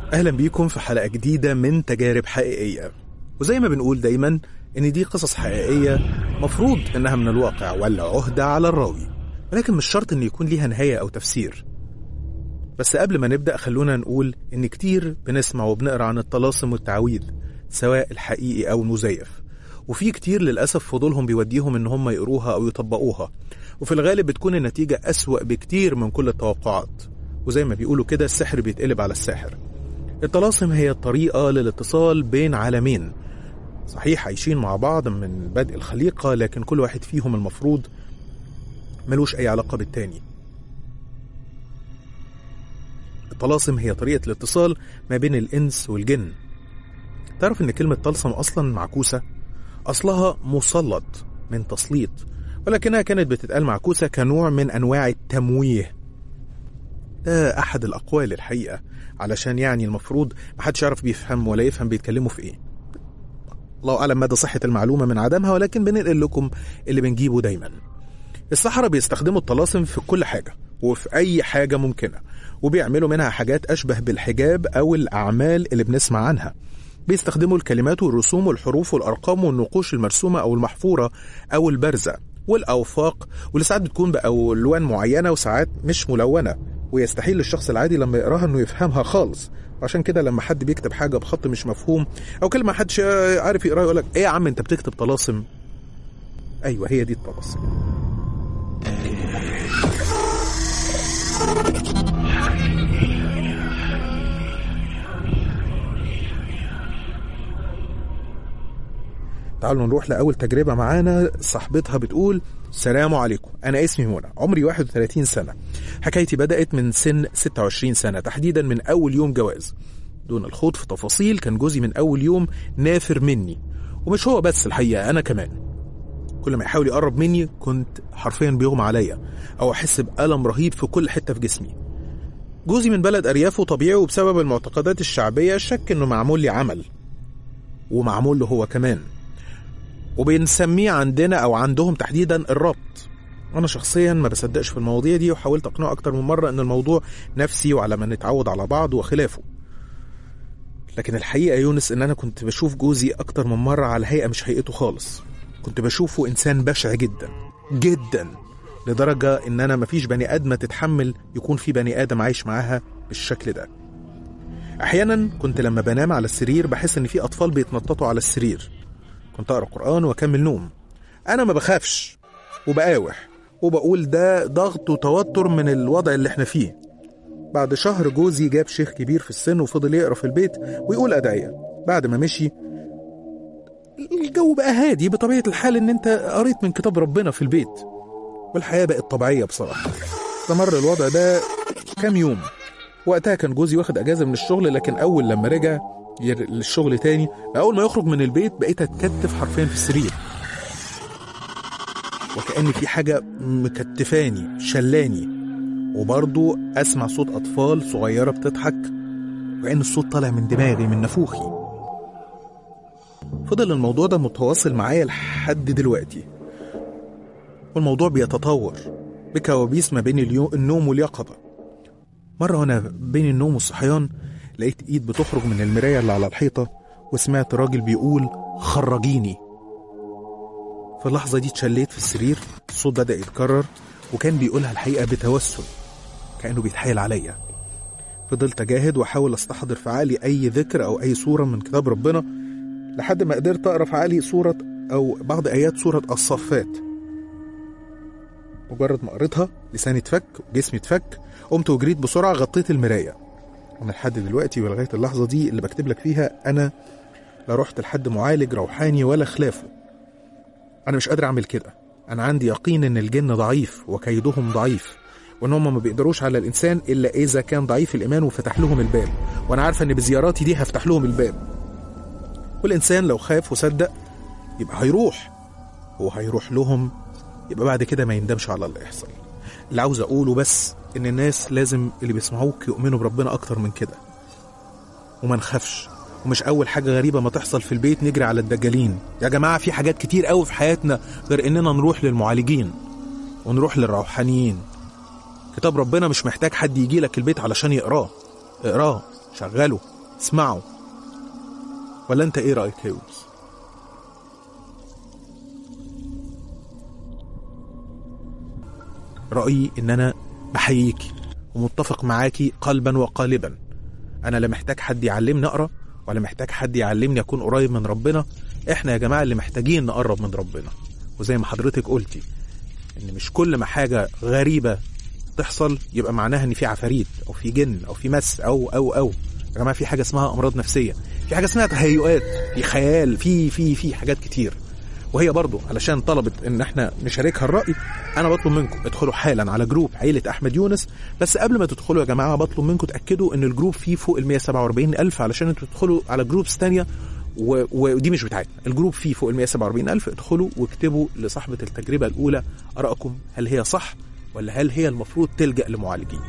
أهلا بيكم في حلقة جديدة من تجارب حقيقية وزي ما بنقول دايما إن دي قصص حقيقية مفروض إنها من الواقع ولا عهدة على الراوي ولكن مش شرط إن يكون ليها نهاية أو تفسير بس قبل ما نبدأ خلونا نقول إن كتير بنسمع وبنقرأ عن الطلاسم والتعويذ سواء الحقيقي أو المزيف وفي كتير للأسف فضولهم بيوديهم إن هم يقروها أو يطبقوها وفي الغالب بتكون النتيجة أسوأ بكتير من كل التوقعات وزي ما بيقولوا كده السحر بيتقلب على الساحر الطلاسم هي الطريقة للاتصال بين عالمين صحيح عايشين مع بعض من بدء الخليقة لكن كل واحد فيهم المفروض ملوش أي علاقة بالتاني الطلاسم هي طريقة الاتصال ما بين الإنس والجن تعرف إن كلمة طلسم أصلا معكوسة أصلها مسلط من تسليط ولكنها كانت بتتقال معكوسة كنوع من أنواع التمويه ده أحد الأقوال الحقيقة علشان يعني المفروض محدش يعرف بيفهم ولا يفهم بيتكلموا في إيه الله أعلم مدى صحة المعلومة من عدمها ولكن بننقل لكم اللي بنجيبه دايما السحرة بيستخدموا الطلاسم في كل حاجة وفي أي حاجة ممكنة وبيعملوا منها حاجات أشبه بالحجاب أو الأعمال اللي بنسمع عنها بيستخدموا الكلمات والرسوم والحروف والأرقام والنقوش المرسومة أو المحفورة أو البارزة والأوفاق واللي ساعات بتكون بألوان معينة وساعات مش ملونة ويستحيل للشخص العادي لما يقراها انه يفهمها خالص عشان كده لما حد بيكتب حاجه بخط مش مفهوم او كلمه محدش عارف يقراها يقول لك ايه يا عم انت بتكتب طلاسم ايوه هي دي الطلاسم تعالوا نروح لأول تجربة معانا صاحبتها بتقول السلام عليكم أنا اسمي منى عمري 31 سنة حكايتي بدأت من سن 26 سنة تحديدا من أول يوم جواز دون الخوض في تفاصيل كان جوزي من أول يوم نافر مني ومش هو بس الحقيقة أنا كمان كل ما يحاول يقرب مني كنت حرفيا بيغمى عليا أو أحس بألم رهيب في كل حتة في جسمي جوزي من بلد أرياف وطبيعي وبسبب المعتقدات الشعبية شك إنه معمول لي عمل ومعمول له هو كمان وبنسميه عندنا او عندهم تحديدا الربط انا شخصيا ما بصدقش في المواضيع دي وحاولت اقنعه اكتر من مره ان الموضوع نفسي وعلى ما نتعود على بعض وخلافه لكن الحقيقه يونس ان انا كنت بشوف جوزي اكتر من مره على هيئه مش هيئته خالص كنت بشوفه انسان بشع جدا جدا لدرجه ان انا مفيش بني ادمه تتحمل يكون في بني ادم عايش معاها بالشكل ده احيانا كنت لما بنام على السرير بحس ان في اطفال بيتنططوا على السرير كنت اقرا قران واكمل نوم انا ما بخافش وبقاوح وبقول ده ضغط وتوتر من الوضع اللي احنا فيه بعد شهر جوزي جاب شيخ كبير في السن وفضل يقرا في البيت ويقول ادعيه بعد ما مشي الجو بقى هادي بطبيعه الحال ان انت قريت من كتاب ربنا في البيت والحياه بقت طبيعيه بصراحه استمر الوضع ده كام يوم وقتها كان جوزي واخد اجازه من الشغل لكن اول لما رجع للشغل تاني اول ما يخرج من البيت بقيت اتكتف حرفيا في السرير وكأن في حاجة مكتفاني شلاني وبرضو أسمع صوت أطفال صغيرة بتضحك وكأن الصوت طالع من دماغي من نافوخي فضل الموضوع ده متواصل معايا لحد دلوقتي والموضوع بيتطور بكوابيس ما بين اليوم النوم واليقظة مرة وأنا بين النوم والصحيان لقيت ايد بتخرج من المراية اللي على الحيطة وسمعت راجل بيقول خرجيني في اللحظة دي اتشليت في السرير الصوت بدأ يتكرر وكان بيقولها الحقيقة بتوسل كأنه بيتحايل عليا فضلت أجاهد وأحاول أستحضر في عقلي أي ذكر أو أي صورة من كتاب ربنا لحد ما قدرت أقرأ في عقلي صورة أو بعض آيات سورة الصفات مجرد ما قريتها لساني اتفك وجسمي اتفك قمت وجريت بسرعة غطيت المراية أنا لحد دلوقتي ولغاية اللحظة دي اللي بكتب لك فيها أنا لا رحت لحد معالج روحاني ولا خلافه أنا مش قادر أعمل كده أنا عندي يقين إن الجن ضعيف وكيدهم ضعيف وإن هم ما بيقدروش على الإنسان إلا إذا كان ضعيف الإيمان وفتح لهم الباب وأنا عارفة إن بزياراتي دي هفتح لهم الباب والإنسان لو خاف وصدق يبقى هيروح هو هيروح لهم يبقى بعد كده ما يندمش على اللي يحصل اللي عاوز أقوله بس إن الناس لازم اللي بيسمعوك يؤمنوا بربنا أكتر من كده وما نخافش ومش أول حاجة غريبة ما تحصل في البيت نجري على الدجالين يا جماعة في حاجات كتير قوي في حياتنا غير إننا نروح للمعالجين ونروح للروحانيين كتاب ربنا مش محتاج حد يجي لك البيت علشان يقراه اقراه شغله اسمعوا ولا انت ايه رايك يا يونس رايي ان انا بحييكي ومتفق معاكي قلبا وقالبا انا لا محتاج حد يعلمني اقرا ولا محتاج حد يعلمني اكون قريب من ربنا احنا يا جماعه اللي محتاجين نقرب من ربنا وزي ما حضرتك قلتي ان مش كل ما حاجه غريبه تحصل يبقى معناها ان في عفاريت او في جن او في مس او او او يا جماعه في حاجه اسمها امراض نفسيه في حاجه اسمها تهيؤات في خيال في في في حاجات كتير وهي برضو علشان طلبت ان احنا نشاركها الراي انا بطلب منكم ادخلوا حالا على جروب عيله احمد يونس بس قبل ما تدخلوا يا جماعه بطلب منكم تاكدوا ان الجروب فيه فوق ال 147 الف علشان انتوا تدخلوا على جروبس تانية و... ودي مش بتاعتنا الجروب فيه فوق ال 147 الف ادخلوا واكتبوا لصاحبه التجربه الاولى ارائكم هل هي صح ولا هل هي المفروض تلجا لمعالجين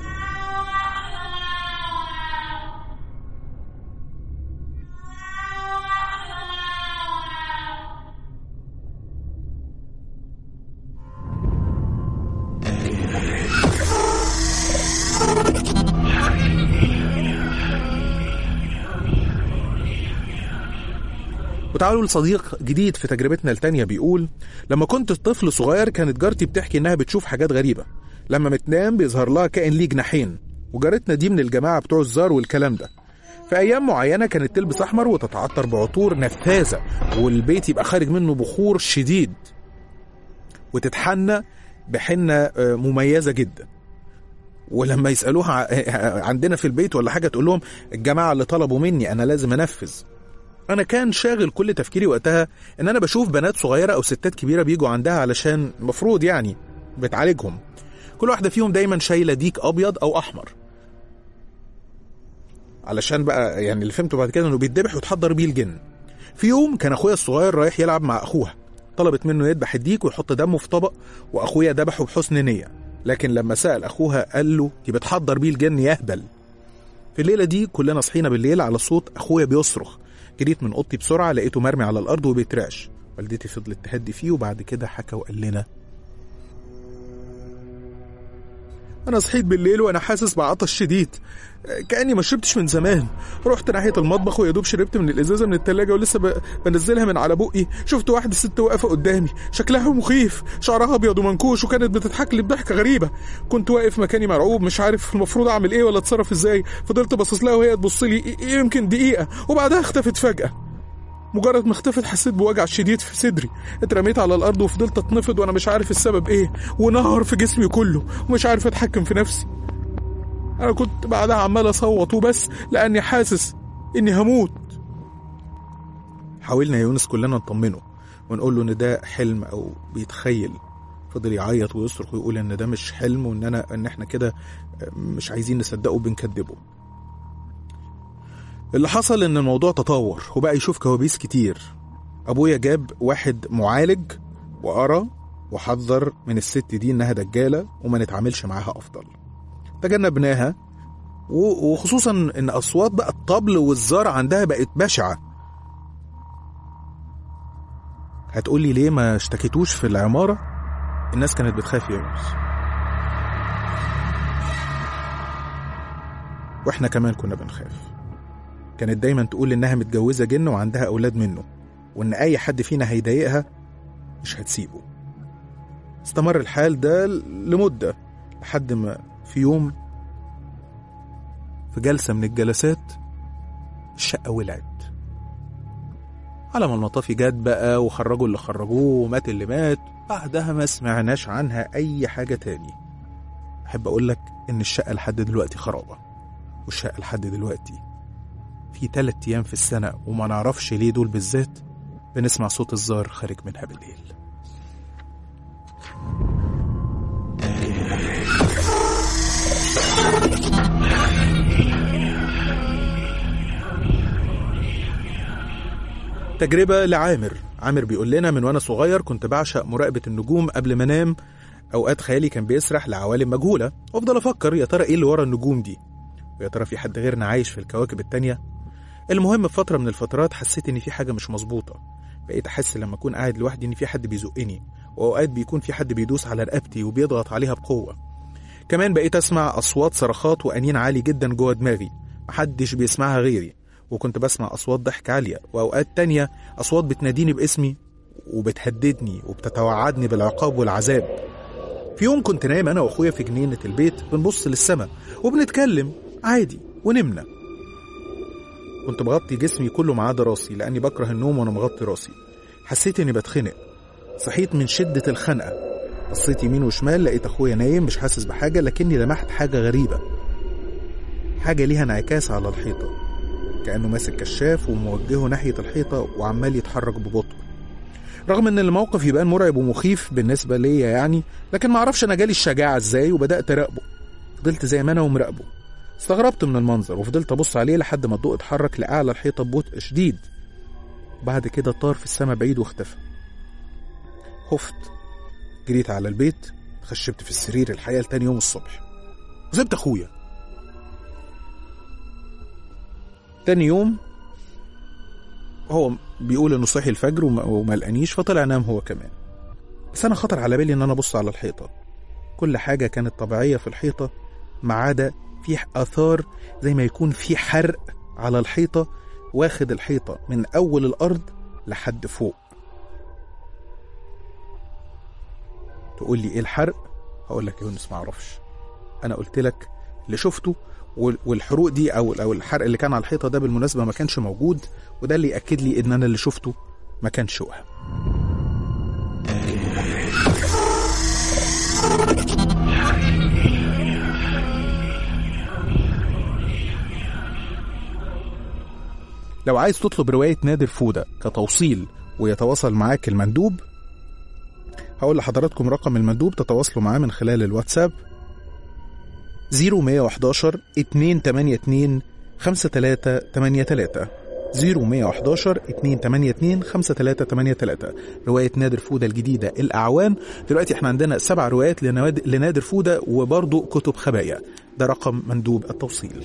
وتعالوا لصديق جديد في تجربتنا التانية بيقول لما كنت طفل صغير كانت جارتي بتحكي انها بتشوف حاجات غريبة لما بتنام بيظهر لها كائن ليه جناحين وجارتنا دي من الجماعة بتوع الزار والكلام ده في أيام معينة كانت تلبس أحمر وتتعطر بعطور نفاذة والبيت يبقى خارج منه بخور شديد وتتحنى بحنة آه، مميزة جدا ولما يسألوها ع- عندنا في البيت ولا حاجة تقول لهم الجماعة اللي طلبوا مني أنا لازم أنفذ انا كان شاغل كل تفكيري وقتها ان انا بشوف بنات صغيره او ستات كبيره بيجوا عندها علشان المفروض يعني بتعالجهم كل واحده فيهم دايما شايله ديك ابيض او احمر علشان بقى يعني اللي فهمته بعد كده انه بيتذبح وتحضر بيه الجن في يوم كان اخويا الصغير رايح يلعب مع اخوها طلبت منه يذبح الديك ويحط دمه في طبق واخويا ذبحه بحسن نيه لكن لما سال اخوها قال له دي بتحضر بيه الجن يهبل في الليله دي كلنا صحينا بالليل على صوت اخويا بيصرخ جريت من اوضتي بسرعه لقيته مرمي على الارض وبيترعش والدتي فضلت تهدي فيه وبعد كده حكى وقال لنا انا صحيت بالليل وانا حاسس بعطش شديد كاني ما شربتش من زمان رحت ناحيه المطبخ ويا دوب شربت من الازازه من التلاجة ولسه ب... بنزلها من على بقي شفت واحده ست واقفه قدامي شكلها مخيف شعرها ابيض ومنكوش وكانت بتضحك لي بضحكه غريبه كنت واقف مكاني مرعوب مش عارف المفروض اعمل ايه ولا اتصرف ازاي فضلت باصص لها وهي تبص لي يمكن دقيقه وبعدها اختفت فجاه مجرد ما اختفت حسيت بوجع شديد في صدري اترميت على الارض وفضلت اتنفض وانا مش عارف السبب ايه ونهر في جسمي كله ومش عارف اتحكم في نفسي انا كنت بعدها عمال اصوت وبس لاني حاسس اني هموت حاولنا يا يونس كلنا نطمنه ونقول له ان ده حلم او بيتخيل فضل يعيط ويصرخ ويقول ان ده مش حلم وان انا ان احنا كده مش عايزين نصدقه وبنكذبه اللي حصل ان الموضوع تطور وبقى يشوف كوابيس كتير ابويا جاب واحد معالج وقرا وحذر من الست دي انها دجاله وما نتعاملش معاها افضل تجنبناها و- وخصوصا ان اصوات بقى الطبل والزار عندها بقت بشعه هتقولي ليه ما اشتكيتوش في العماره الناس كانت بتخاف يا يونس واحنا كمان كنا بنخاف كانت دايما تقول انها متجوزه جن وعندها اولاد منه وان اي حد فينا هيضايقها مش هتسيبه استمر الحال ده لمده لحد ما في يوم في جلسه من الجلسات الشقه ولعت على ما المطافي جت بقى وخرجوا اللي خرجوه ومات اللي مات بعدها ما سمعناش عنها اي حاجه تاني احب اقول لك ان الشقه لحد دلوقتي خرابه والشقه لحد دلوقتي في تلات أيام في السنة وما نعرفش ليه دول بالذات بنسمع صوت الزار خارج منها بالليل تجربة لعامر عامر بيقول لنا من وانا صغير كنت بعشق مراقبة النجوم قبل ما انام اوقات خيالي كان بيسرح لعوالم مجهولة وافضل افكر يا ترى ايه اللي ورا النجوم دي ويا ترى في حد غيرنا عايش في الكواكب التانية المهم في فترة من الفترات حسيت إن في حاجة مش مظبوطة بقيت أحس لما أكون قاعد لوحدي إن في حد بيزقني وأوقات بيكون في حد بيدوس على رقبتي وبيضغط عليها بقوة كمان بقيت أسمع أصوات صرخات وأنين عالي جدا جوه دماغي محدش بيسمعها غيري وكنت بسمع أصوات ضحك عالية وأوقات تانية أصوات بتناديني باسمي وبتهددني وبتتوعدني بالعقاب والعذاب في يوم كنت نايم أنا وأخويا في جنينة البيت بنبص للسماء وبنتكلم عادي ونمنا كنت مغطي جسمي كله ما عدا راسي لأني بكره النوم وأنا مغطي راسي حسيت إني بتخنق صحيت من شدة الخنقة بصيت يمين وشمال لقيت أخويا نايم مش حاسس بحاجة لكني لمحت حاجة غريبة حاجة ليها انعكاس على الحيطة كأنه ماسك كشاف وموجهه ناحية الحيطة وعمال يتحرك ببطء رغم ان الموقف يبان مرعب ومخيف بالنسبة ليا يعني لكن معرفش انا جالي الشجاعة ازاي وبدأت اراقبه فضلت زي ما انا ومراقبه استغربت من المنظر وفضلت ابص عليه لحد ما الضوء اتحرك لاعلى الحيطة ببطء شديد بعد كده طار في السماء بعيد واختفى خفت جريت على البيت خشبت في السرير الحقيقة لتاني يوم الصبح وسبت اخويا تاني يوم هو بيقول انه صحي الفجر وما, وما لقانيش فطلع نام هو كمان بس انا خطر على بالي ان انا ابص على الحيطه كل حاجه كانت طبيعيه في الحيطه ما عدا في اثار زي ما يكون في حرق على الحيطه واخد الحيطه من اول الارض لحد فوق تقول لي ايه الحرق هقول لك يا يونس ما اعرفش انا قلت لك اللي شفته وال- والحروق دي او او الحرق اللي كان على الحيطه ده بالمناسبه ما كانش موجود وده اللي ياكد لي ان انا اللي شفته ما كانش وهم لو عايز تطلب رواية نادر فودة كتوصيل ويتواصل معاك المندوب هقول لحضراتكم رقم المندوب تتواصلوا معاه من خلال الواتساب 0111 282 5383 0111 282 5383 رواية نادر فودة الجديدة الأعوان دلوقتي احنا عندنا سبع روايات لنواد- لنادر فودة وبرضه كتب خبايا ده رقم مندوب التوصيل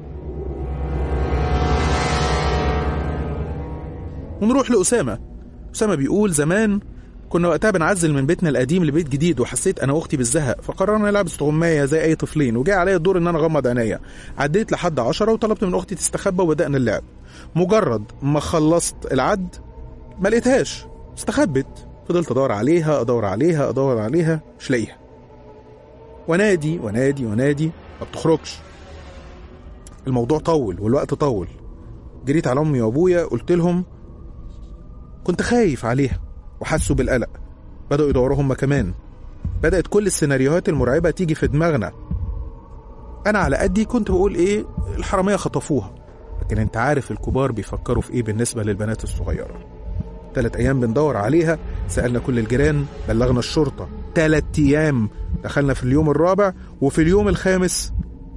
ونروح لأسامة أسامة بيقول زمان كنا وقتها بنعزل من بيتنا القديم لبيت جديد وحسيت انا واختي بالزهق فقررنا نلعب استغمايه زي اي طفلين وجاء عليا الدور ان انا اغمض عينيا عديت لحد عشرة وطلبت من اختي تستخبى وبدانا اللعب مجرد ما خلصت العد ما لقيتهاش استخبت فضلت ادور عليها ادور عليها ادور عليها مش لاقيها ونادي ونادي ونادي ما بتخرجش الموضوع طول والوقت طول جريت على امي وابويا قلت لهم كنت خايف عليها وحسوا بالقلق بدأوا يدوروا هم كمان بدأت كل السيناريوهات المرعبة تيجي في دماغنا أنا على قدي كنت بقول إيه الحرامية خطفوها لكن أنت عارف الكبار بيفكروا في إيه بالنسبة للبنات الصغيرة تلات أيام بندور عليها سألنا كل الجيران بلغنا الشرطة تلات أيام دخلنا في اليوم الرابع وفي اليوم الخامس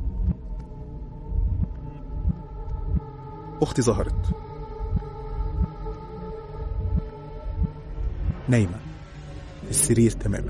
أختي ظهرت نايمة في السرير تماما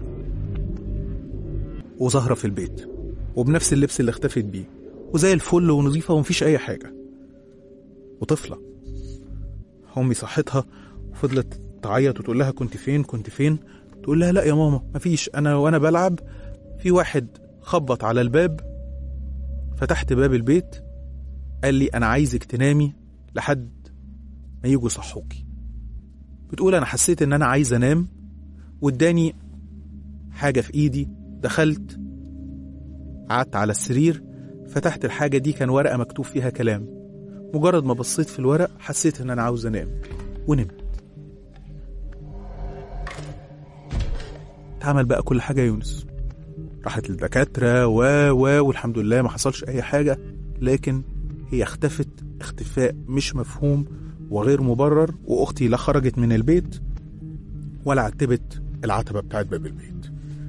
وظاهرة في البيت وبنفس اللبس اللي اختفت بيه وزي الفل ونظيفة ومفيش أي حاجة وطفلة أمي صحتها وفضلت تعيط وتقول لها كنت فين كنت فين تقول لها لا يا ماما مفيش أنا وأنا بلعب في واحد خبط على الباب فتحت باب البيت قال لي أنا عايزك تنامي لحد ما يجوا يصحوكي بتقول انا حسيت ان انا عايز انام واداني حاجه في ايدي دخلت قعدت على السرير فتحت الحاجه دي كان ورقه مكتوب فيها كلام مجرد ما بصيت في الورق حسيت ان انا عاوز انام ونمت اتعمل بقى كل حاجه يا يونس راحت للدكاتره و و والحمد لله ما حصلش اي حاجه لكن هي اختفت اختفاء مش مفهوم وغير مبرر واختي لا خرجت من البيت ولا عتبت العتبه بتاعت باب البيت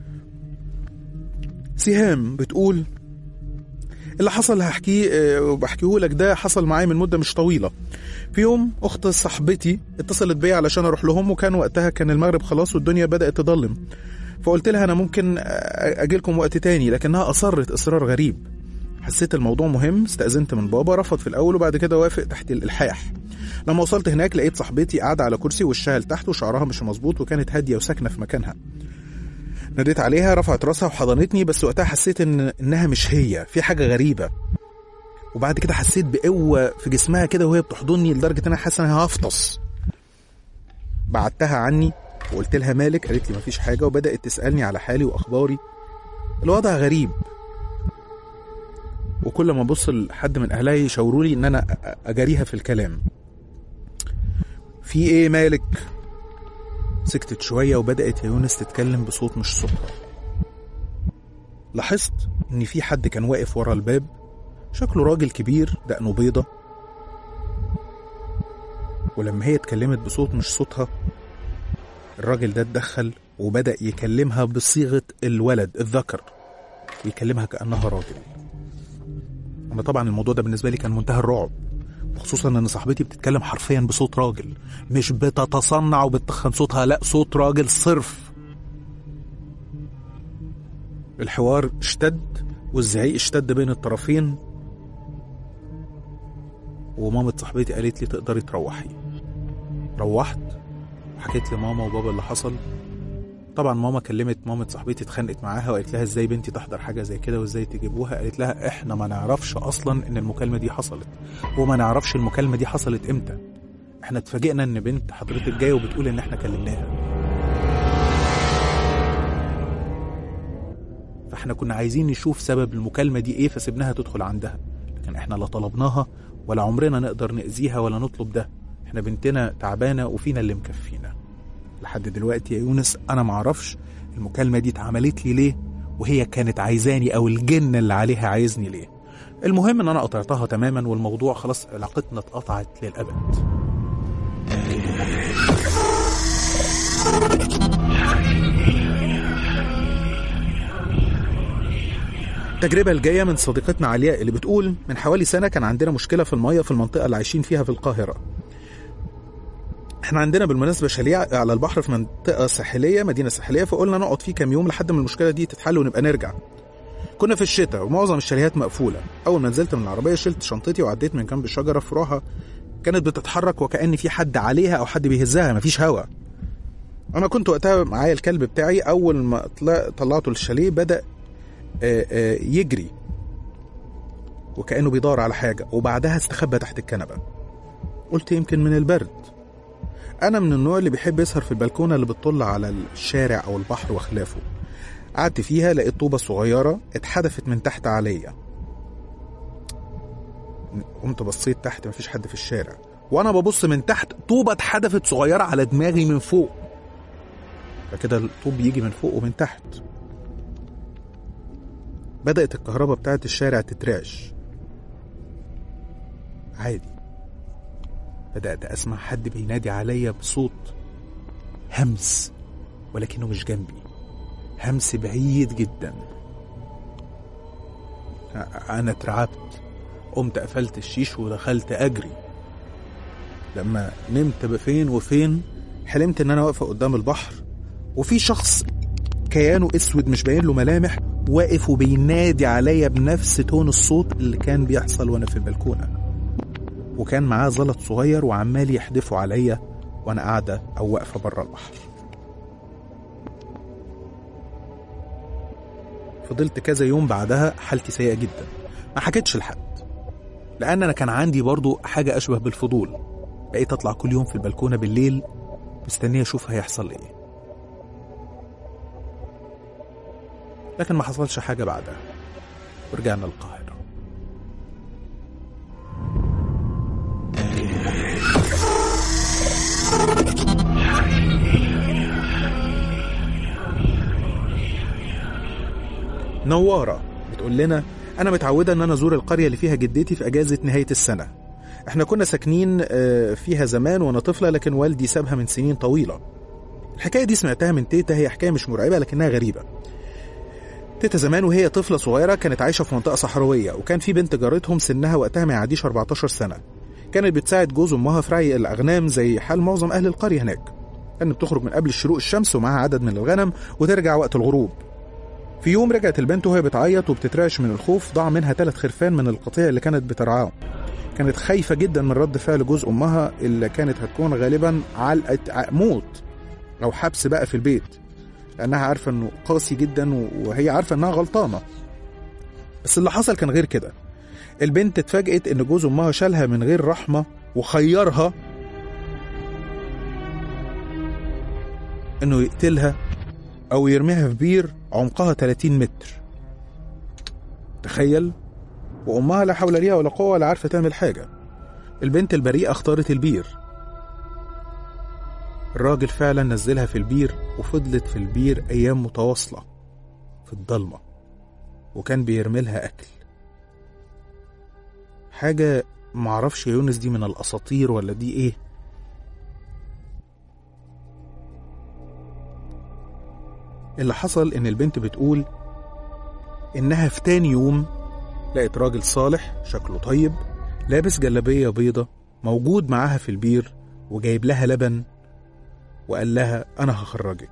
سهام بتقول اللي حصل هحكيه آه، وبحكيه لك ده حصل معايا من مده مش طويله في يوم اخت صاحبتي اتصلت بيا علشان اروح لهم وكان وقتها كان المغرب خلاص والدنيا بدات تضلم فقلت لها انا ممكن اجي لكم وقت تاني لكنها اصرت اصرار غريب حسيت الموضوع مهم استأذنت من بابا رفض في الأول وبعد كده وافق تحت الإلحاح لما وصلت هناك لقيت صاحبتي قاعدة على كرسي وشها لتحت وشعرها مش مظبوط وكانت هادية وساكنة في مكانها ناديت عليها رفعت راسها وحضنتني بس وقتها حسيت إن إنها مش هي في حاجة غريبة وبعد كده حسيت بقوه في جسمها كده وهي بتحضني لدرجه ان انا حاسس ان انا هفطس بعدتها عني وقلت لها مالك قالت لي مفيش حاجه وبدات تسالني على حالي واخباري الوضع غريب وكل ما ابص لحد من اهلها يشاوروا لي ان انا أ- اجاريها في الكلام في ايه مالك سكتت شويه وبدات يا يونس تتكلم بصوت مش صوتها لاحظت ان في حد كان واقف ورا الباب شكله راجل كبير دقنه بيضه ولما هي اتكلمت بصوت مش صوتها الراجل ده اتدخل وبدأ يكلمها بصيغة الولد الذكر ويكلمها كأنها راجل أنا طبعا الموضوع ده بالنسبة لي كان منتهى الرعب خصوصا ان صاحبتي بتتكلم حرفيا بصوت راجل مش بتتصنع وبتخن صوتها لا صوت راجل صرف الحوار اشتد والزعيق اشتد بين الطرفين ومامة صاحبتي قالت لي تقدري تروحي روحت وحكيت لماما وبابا اللي حصل طبعا ماما كلمت مامة صاحبتي اتخانقت معاها وقالت لها ازاي بنتي تحضر حاجه زي كده وازاي تجيبوها قالت لها احنا ما نعرفش اصلا ان المكالمه دي حصلت وما نعرفش المكالمه دي حصلت امتى احنا اتفاجئنا ان بنت حضرتك جايه وبتقول ان احنا كلمناها فاحنا كنا عايزين نشوف سبب المكالمه دي ايه فسيبناها تدخل عندها لكن احنا لا طلبناها ولا عمرنا نقدر نأذيها ولا نطلب ده احنا بنتنا تعبانه وفينا اللي مكفينا لحد دلوقتي يا يونس انا معرفش المكالمه دي اتعملت لي ليه وهي كانت عايزاني او الجن اللي عليها عايزني ليه المهم ان انا قطعتها تماما والموضوع خلاص علاقتنا اتقطعت للابد التجربة الجاية من صديقتنا علياء اللي بتقول من حوالي سنة كان عندنا مشكلة في المية في المنطقة اللي عايشين فيها في القاهرة احنا عندنا بالمناسبة شاليه على البحر في منطقة ساحلية مدينة ساحلية فقلنا نقعد فيه كام يوم لحد ما المشكلة دي تتحل ونبقى نرجع كنا في الشتاء ومعظم الشاليهات مقفولة أول ما نزلت من العربية شلت شنطتي وعديت من جنب الشجرة فروعها كانت بتتحرك وكأن في حد عليها أو حد بيهزها مفيش هوا أنا كنت وقتها معايا الكلب بتاعي أول ما طلع طلعته للشاليه بدأ آه، آه، يجري وكأنه بيدور على حاجة وبعدها استخبى تحت الكنبة قلت يمكن من البرد أنا من النوع اللي بيحب يسهر في البلكونة اللي بتطل على الشارع أو البحر وخلافه قعدت فيها لقيت طوبة صغيرة اتحدفت من تحت عليا قمت بصيت تحت مفيش حد في الشارع وانا ببص من تحت طوبة اتحدفت صغيرة على دماغي من فوق فكده الطوب بيجي من فوق ومن تحت بدأت الكهرباء بتاعت الشارع تترعش عادي بدأت أسمع حد بينادي عليا بصوت همس ولكنه مش جنبي همس بعيد جدا أنا اترعبت قمت قفلت الشيش ودخلت أجري لما نمت بفين وفين حلمت إن أنا واقفة قدام البحر وفي شخص كيانه اسود مش باين له ملامح واقف وبينادي عليا بنفس تون الصوت اللي كان بيحصل وانا في البلكونه وكان معاه زلط صغير وعمال يحدفه عليا وانا قاعده او واقفه بره البحر فضلت كذا يوم بعدها حالتي سيئه جدا ما حكيتش لحد لان انا كان عندي برضو حاجه اشبه بالفضول بقيت اطلع كل يوم في البلكونه بالليل مستنيه اشوف هيحصل ايه لكن ما حصلش حاجة بعدها ورجعنا القاهرة نوارة بتقول لنا أنا متعودة إن أنا أزور القرية اللي فيها جدتي في أجازة نهاية السنة إحنا كنا ساكنين آه، فيها زمان وأنا طفلة لكن والدي سابها من سنين طويلة الحكاية دي سمعتها من تيتا هي حكاية مش مرعبة لكنها غريبة تيتا زمان وهي طفلة صغيرة كانت عايشة في منطقة صحراوية وكان في بنت جارتهم سنها وقتها ما يعديش 14 سنة كانت بتساعد جوز أمها في رعي الأغنام زي حال معظم أهل القرية هناك كانت بتخرج من قبل الشروق الشمس ومعاها عدد من الغنم وترجع وقت الغروب في يوم رجعت البنت وهي بتعيط وبتترعش من الخوف ضاع منها ثلاث خرفان من القطيع اللي كانت بترعاهم كانت خايفة جدا من رد فعل جوز أمها اللي كانت هتكون غالبا علقة ع- موت أو حبس بقى في البيت لأنها عارفة إنه قاسي جدا وهي عارفة إنها غلطانة بس اللي حصل كان غير كده البنت اتفاجئت ان جوز امها شالها من غير رحمه وخيرها انه يقتلها او يرميها في بير عمقها 30 متر تخيل وامها لا حول ليها ولا قوه ولا عارفه تعمل حاجه البنت البريئه اختارت البير الراجل فعلا نزلها في البير وفضلت في البير ايام متواصله في الضلمه وكان بيرملها اكل حاجه معرفش يا يونس دي من الاساطير ولا دي ايه اللي حصل ان البنت بتقول انها في تاني يوم لقت راجل صالح شكله طيب لابس جلابية بيضة موجود معاها في البير وجايب لها لبن وقال لها أنا هخرجك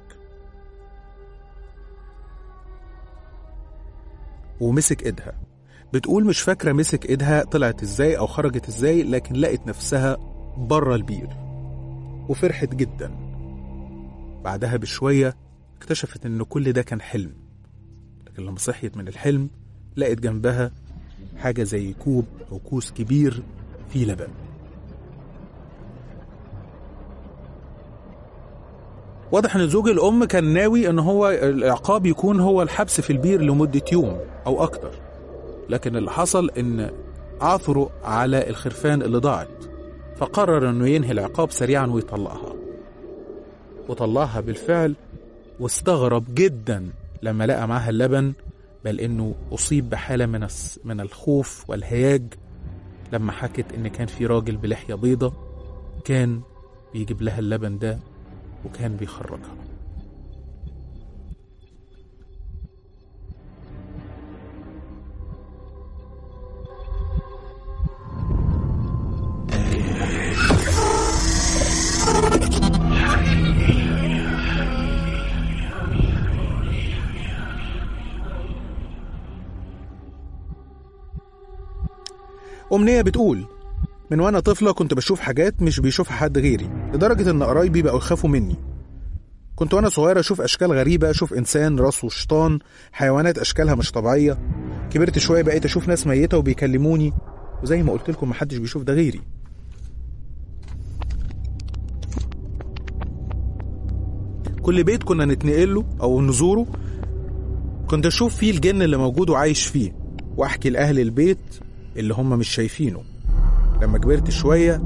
ومسك ايدها بتقول مش فاكرة مسك ايدها طلعت ازاي او خرجت ازاي لكن لقت نفسها بره البير وفرحت جدا بعدها بشوية اكتشفت ان كل ده كان حلم لكن لما صحيت من الحلم لقت جنبها حاجة زي كوب أو كوس كبير فيه لبن واضح ان زوج الام كان ناوي ان هو العقاب يكون هو الحبس في البير لمدة يوم او اكتر لكن اللي حصل ان عثروا على الخرفان اللي ضاعت فقرر انه ينهي العقاب سريعا ويطلقها وطلعها بالفعل واستغرب جدا لما لقى معاها اللبن بل انه اصيب بحاله من من الخوف والهياج لما حكت ان كان في راجل بلحيه بيضه كان بيجيب لها اللبن ده وكان بيخرجها أمنية بتقول من وأنا طفلة كنت بشوف حاجات مش بيشوفها حد غيري لدرجة إن قرايبي بقوا يخافوا مني كنت وأنا صغيرة أشوف أشكال غريبة أشوف إنسان راسه شيطان حيوانات أشكالها مش طبيعية كبرت شوية بقيت أشوف ناس ميتة وبيكلموني وزي ما قلت لكم محدش بيشوف ده غيري كل بيت كنا نتنقل له أو نزوره كنت أشوف فيه الجن اللي موجود وعايش فيه وأحكي لأهل البيت اللي هم مش شايفينه لما كبرت شوية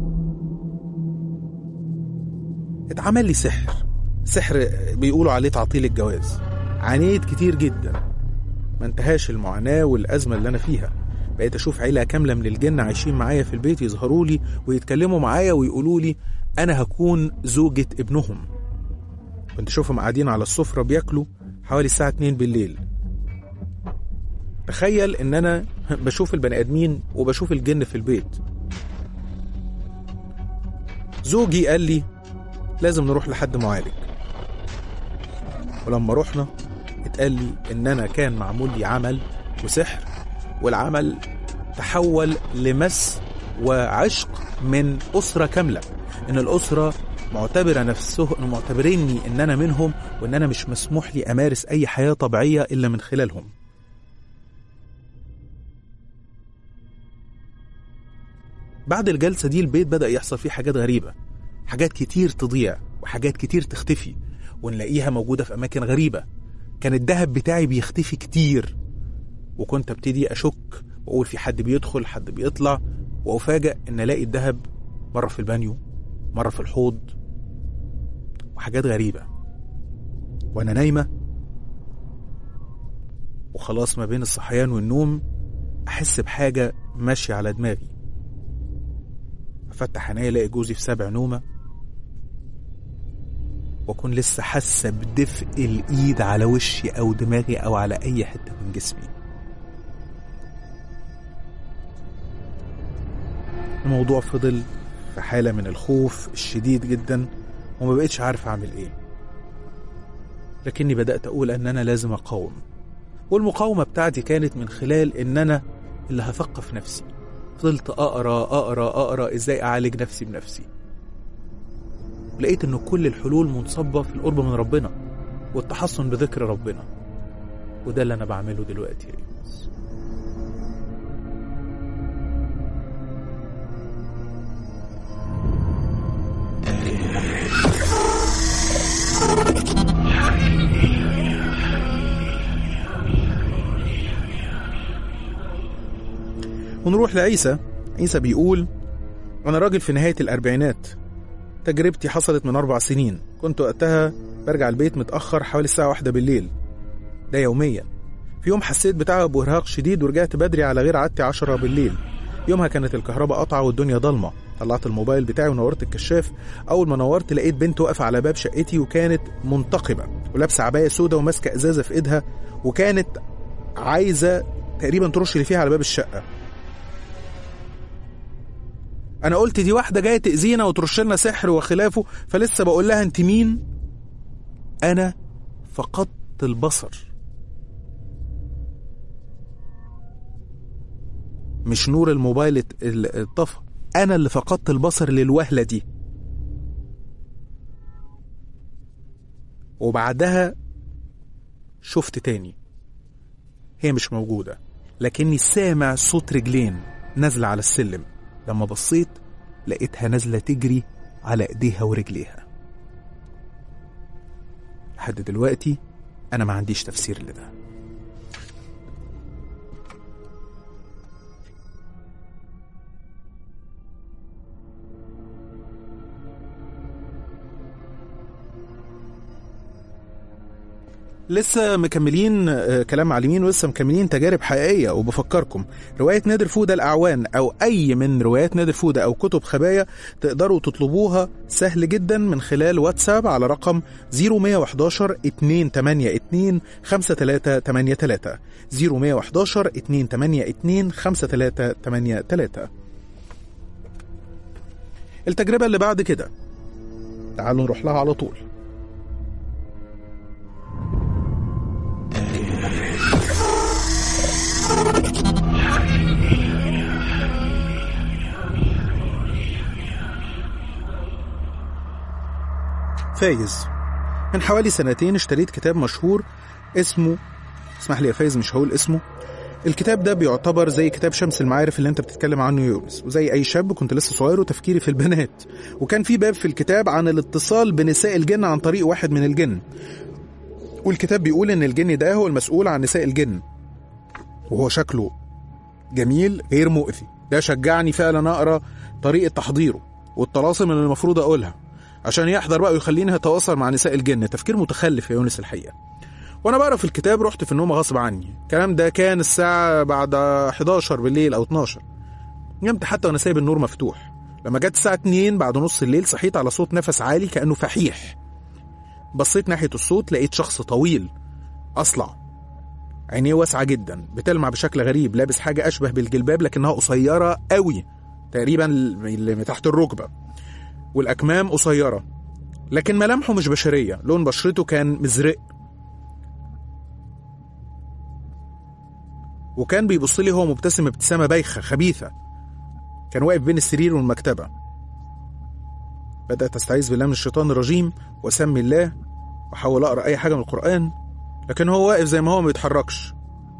اتعمل لي سحر سحر بيقولوا عليه تعطيل الجواز عانيت كتير جدا ما انتهاش المعاناة والأزمة اللي أنا فيها بقيت أشوف عيلة كاملة من الجن عايشين معايا في البيت يظهروا لي ويتكلموا معايا ويقولوا لي أنا هكون زوجة ابنهم كنت أشوفهم قاعدين على السفرة بياكلوا حوالي الساعة 2 بالليل تخيل ان انا بشوف البني ادمين وبشوف الجن في البيت زوجي قال لي لازم نروح لحد معالج ولما رحنا اتقال لي ان انا كان معمول لي عمل وسحر والعمل تحول لمس وعشق من اسره كامله ان الاسره معتبره نفسه معتبريني ان انا منهم وان انا مش مسموح لي امارس اي حياه طبيعيه الا من خلالهم بعد الجلسة دي البيت بدأ يحصل فيه حاجات غريبة حاجات كتير تضيع وحاجات كتير تختفي ونلاقيها موجودة في أماكن غريبة كان الذهب بتاعي بيختفي كتير وكنت ابتدي أشك وأقول في حد بيدخل حد بيطلع وأفاجأ إن ألاقي الذهب مرة في البانيو مرة في الحوض وحاجات غريبة وأنا نايمة وخلاص ما بين الصحيان والنوم أحس بحاجة ماشية على دماغي افتح عينيا الاقي جوزي في سبع نومه واكون لسه حاسه بدفء الايد على وشي او دماغي او على اي حته من جسمي الموضوع فضل في حاله من الخوف الشديد جدا وما بقتش عارف اعمل ايه لكني بدات اقول ان انا لازم اقاوم والمقاومه بتاعتي كانت من خلال ان انا اللي هثقف نفسي فضلت اقرا اقرا اقرا ازاي اعالج نفسي بنفسي لقيت ان كل الحلول منصبه في القرب من ربنا والتحصن بذكر ربنا وده اللي انا بعمله دلوقتي يا يونس ونروح لعيسى عيسى بيقول أنا راجل في نهاية الأربعينات تجربتي حصلت من أربع سنين كنت وقتها برجع البيت متأخر حوالي الساعة واحدة بالليل ده يوميا في يوم حسيت بتعب وإرهاق شديد ورجعت بدري على غير عادتي عشرة بالليل يومها كانت الكهرباء قطعة والدنيا ضلمة طلعت الموبايل بتاعي ونورت الكشاف أول ما نورت لقيت بنت واقفة على باب شقتي وكانت منتقبة ولابسة عباية سودة وماسكة إزازة في إيدها وكانت عايزة تقريبا ترش اللي فيها على باب الشقة انا قلت دي واحده جايه تاذينا وترش لنا سحر وخلافه فلسه بقول لها انت مين انا فقدت البصر مش نور الموبايل ات- ال- اتطفى انا اللي فقدت البصر للوهله دي وبعدها شفت تاني هي مش موجوده لكني سامع صوت رجلين نازله على السلم لما بصيت لقيتها نازله تجري على ايديها ورجليها لحد دلوقتي انا ما عنديش تفسير لده لسه مكملين آه، كلام على اليمين ولسه مكملين تجارب حقيقيه وبفكركم روايه نادر فوده الاعوان او اي من روايات نادر فوده او كتب خبايا تقدروا تطلبوها سهل جدا من خلال واتساب على رقم 0111 282 5383 0111 282 5383 التجربه اللي بعد كده تعالوا نروح لها على طول فايز من حوالي سنتين اشتريت كتاب مشهور اسمه اسمح لي يا فايز مش هقول اسمه الكتاب ده بيعتبر زي كتاب شمس المعارف اللي انت بتتكلم عنه يا يونس وزي اي شاب كنت لسه صغير وتفكيري في البنات وكان في باب في الكتاب عن الاتصال بنساء الجن عن طريق واحد من الجن والكتاب بيقول ان الجن ده هو المسؤول عن نساء الجن وهو شكله جميل غير مؤذي ده شجعني فعلا اقرا طريقه تحضيره والطلاسم اللي المفروض اقولها عشان يحضر بقى ويخليني اتواصل مع نساء الجن تفكير متخلف يا يونس الحقيقه وانا بقرا في الكتاب رحت في النوم غصب عني الكلام ده كان الساعه بعد 11 بالليل او 12 نمت حتى وانا سايب النور مفتوح لما جت الساعه 2 بعد نص الليل صحيت على صوت نفس عالي كانه فحيح بصيت ناحيه الصوت لقيت شخص طويل اصلع عينيه واسعه جدا بتلمع بشكل غريب لابس حاجه اشبه بالجلباب لكنها قصيره قوي تقريبا اللي من تحت الركبه والاكمام قصيره لكن ملامحه مش بشريه لون بشرته كان مزرق وكان بيبص لي هو مبتسم ابتسامه بايخه خبيثه كان واقف بين السرير والمكتبه بدات استعيذ بالله من الشيطان الرجيم واسمي الله واحاول اقرا اي حاجه من القران لكن هو واقف زي ما هو ما بيتحركش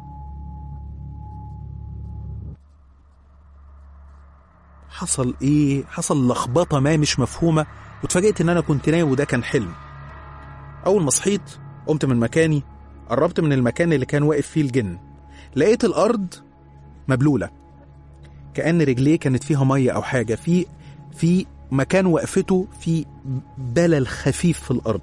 حصل ايه حصل لخبطه ما مش مفهومه واتفاجئت ان انا كنت نايم وده كان حلم اول ما صحيت قمت من مكاني قربت من المكان اللي كان واقف فيه الجن لقيت الارض مبلوله كان رجليه كانت فيها ميه او حاجه في في مكان وقفته في بلل خفيف في الارض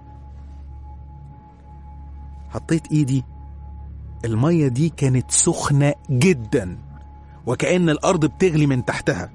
حطيت ايدي الميه دي كانت سخنه جدا وكأن الأرض بتغلي من تحتها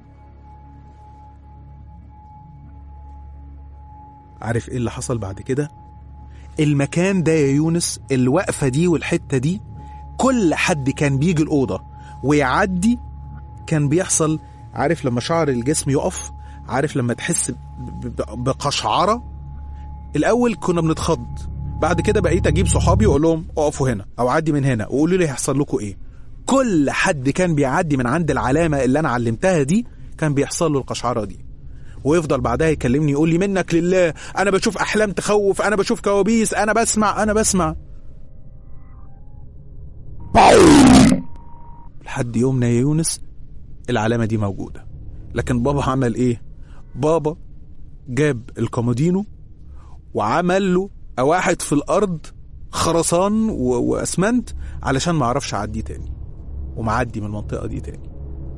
عارف ايه اللي حصل بعد كده المكان ده يا يونس الوقفة دي والحتة دي كل حد كان بيجي الأوضة ويعدي كان بيحصل عارف لما شعر الجسم يقف عارف لما تحس ب- ب- بقشعرة الأول كنا بنتخض بعد كده بقيت أجيب صحابي وأقول لهم اقفوا هنا أو عدي من هنا وقولوا لي هيحصل لكم إيه كل حد كان بيعدي من عند العلامة اللي أنا علمتها دي كان بيحصل له القشعرة دي ويفضل بعدها يكلمني يقول لي منك لله أنا بشوف أحلام تخوف أنا بشوف كوابيس أنا بسمع أنا بسمع لحد يومنا يا يونس العلامة دي موجودة لكن بابا عمل إيه؟ بابا جاب الكومودينو وعمل له واحد في الأرض خرسان و- وأسمنت علشان ما أعرفش أعدي تاني ومعدي من المنطقة دي تاني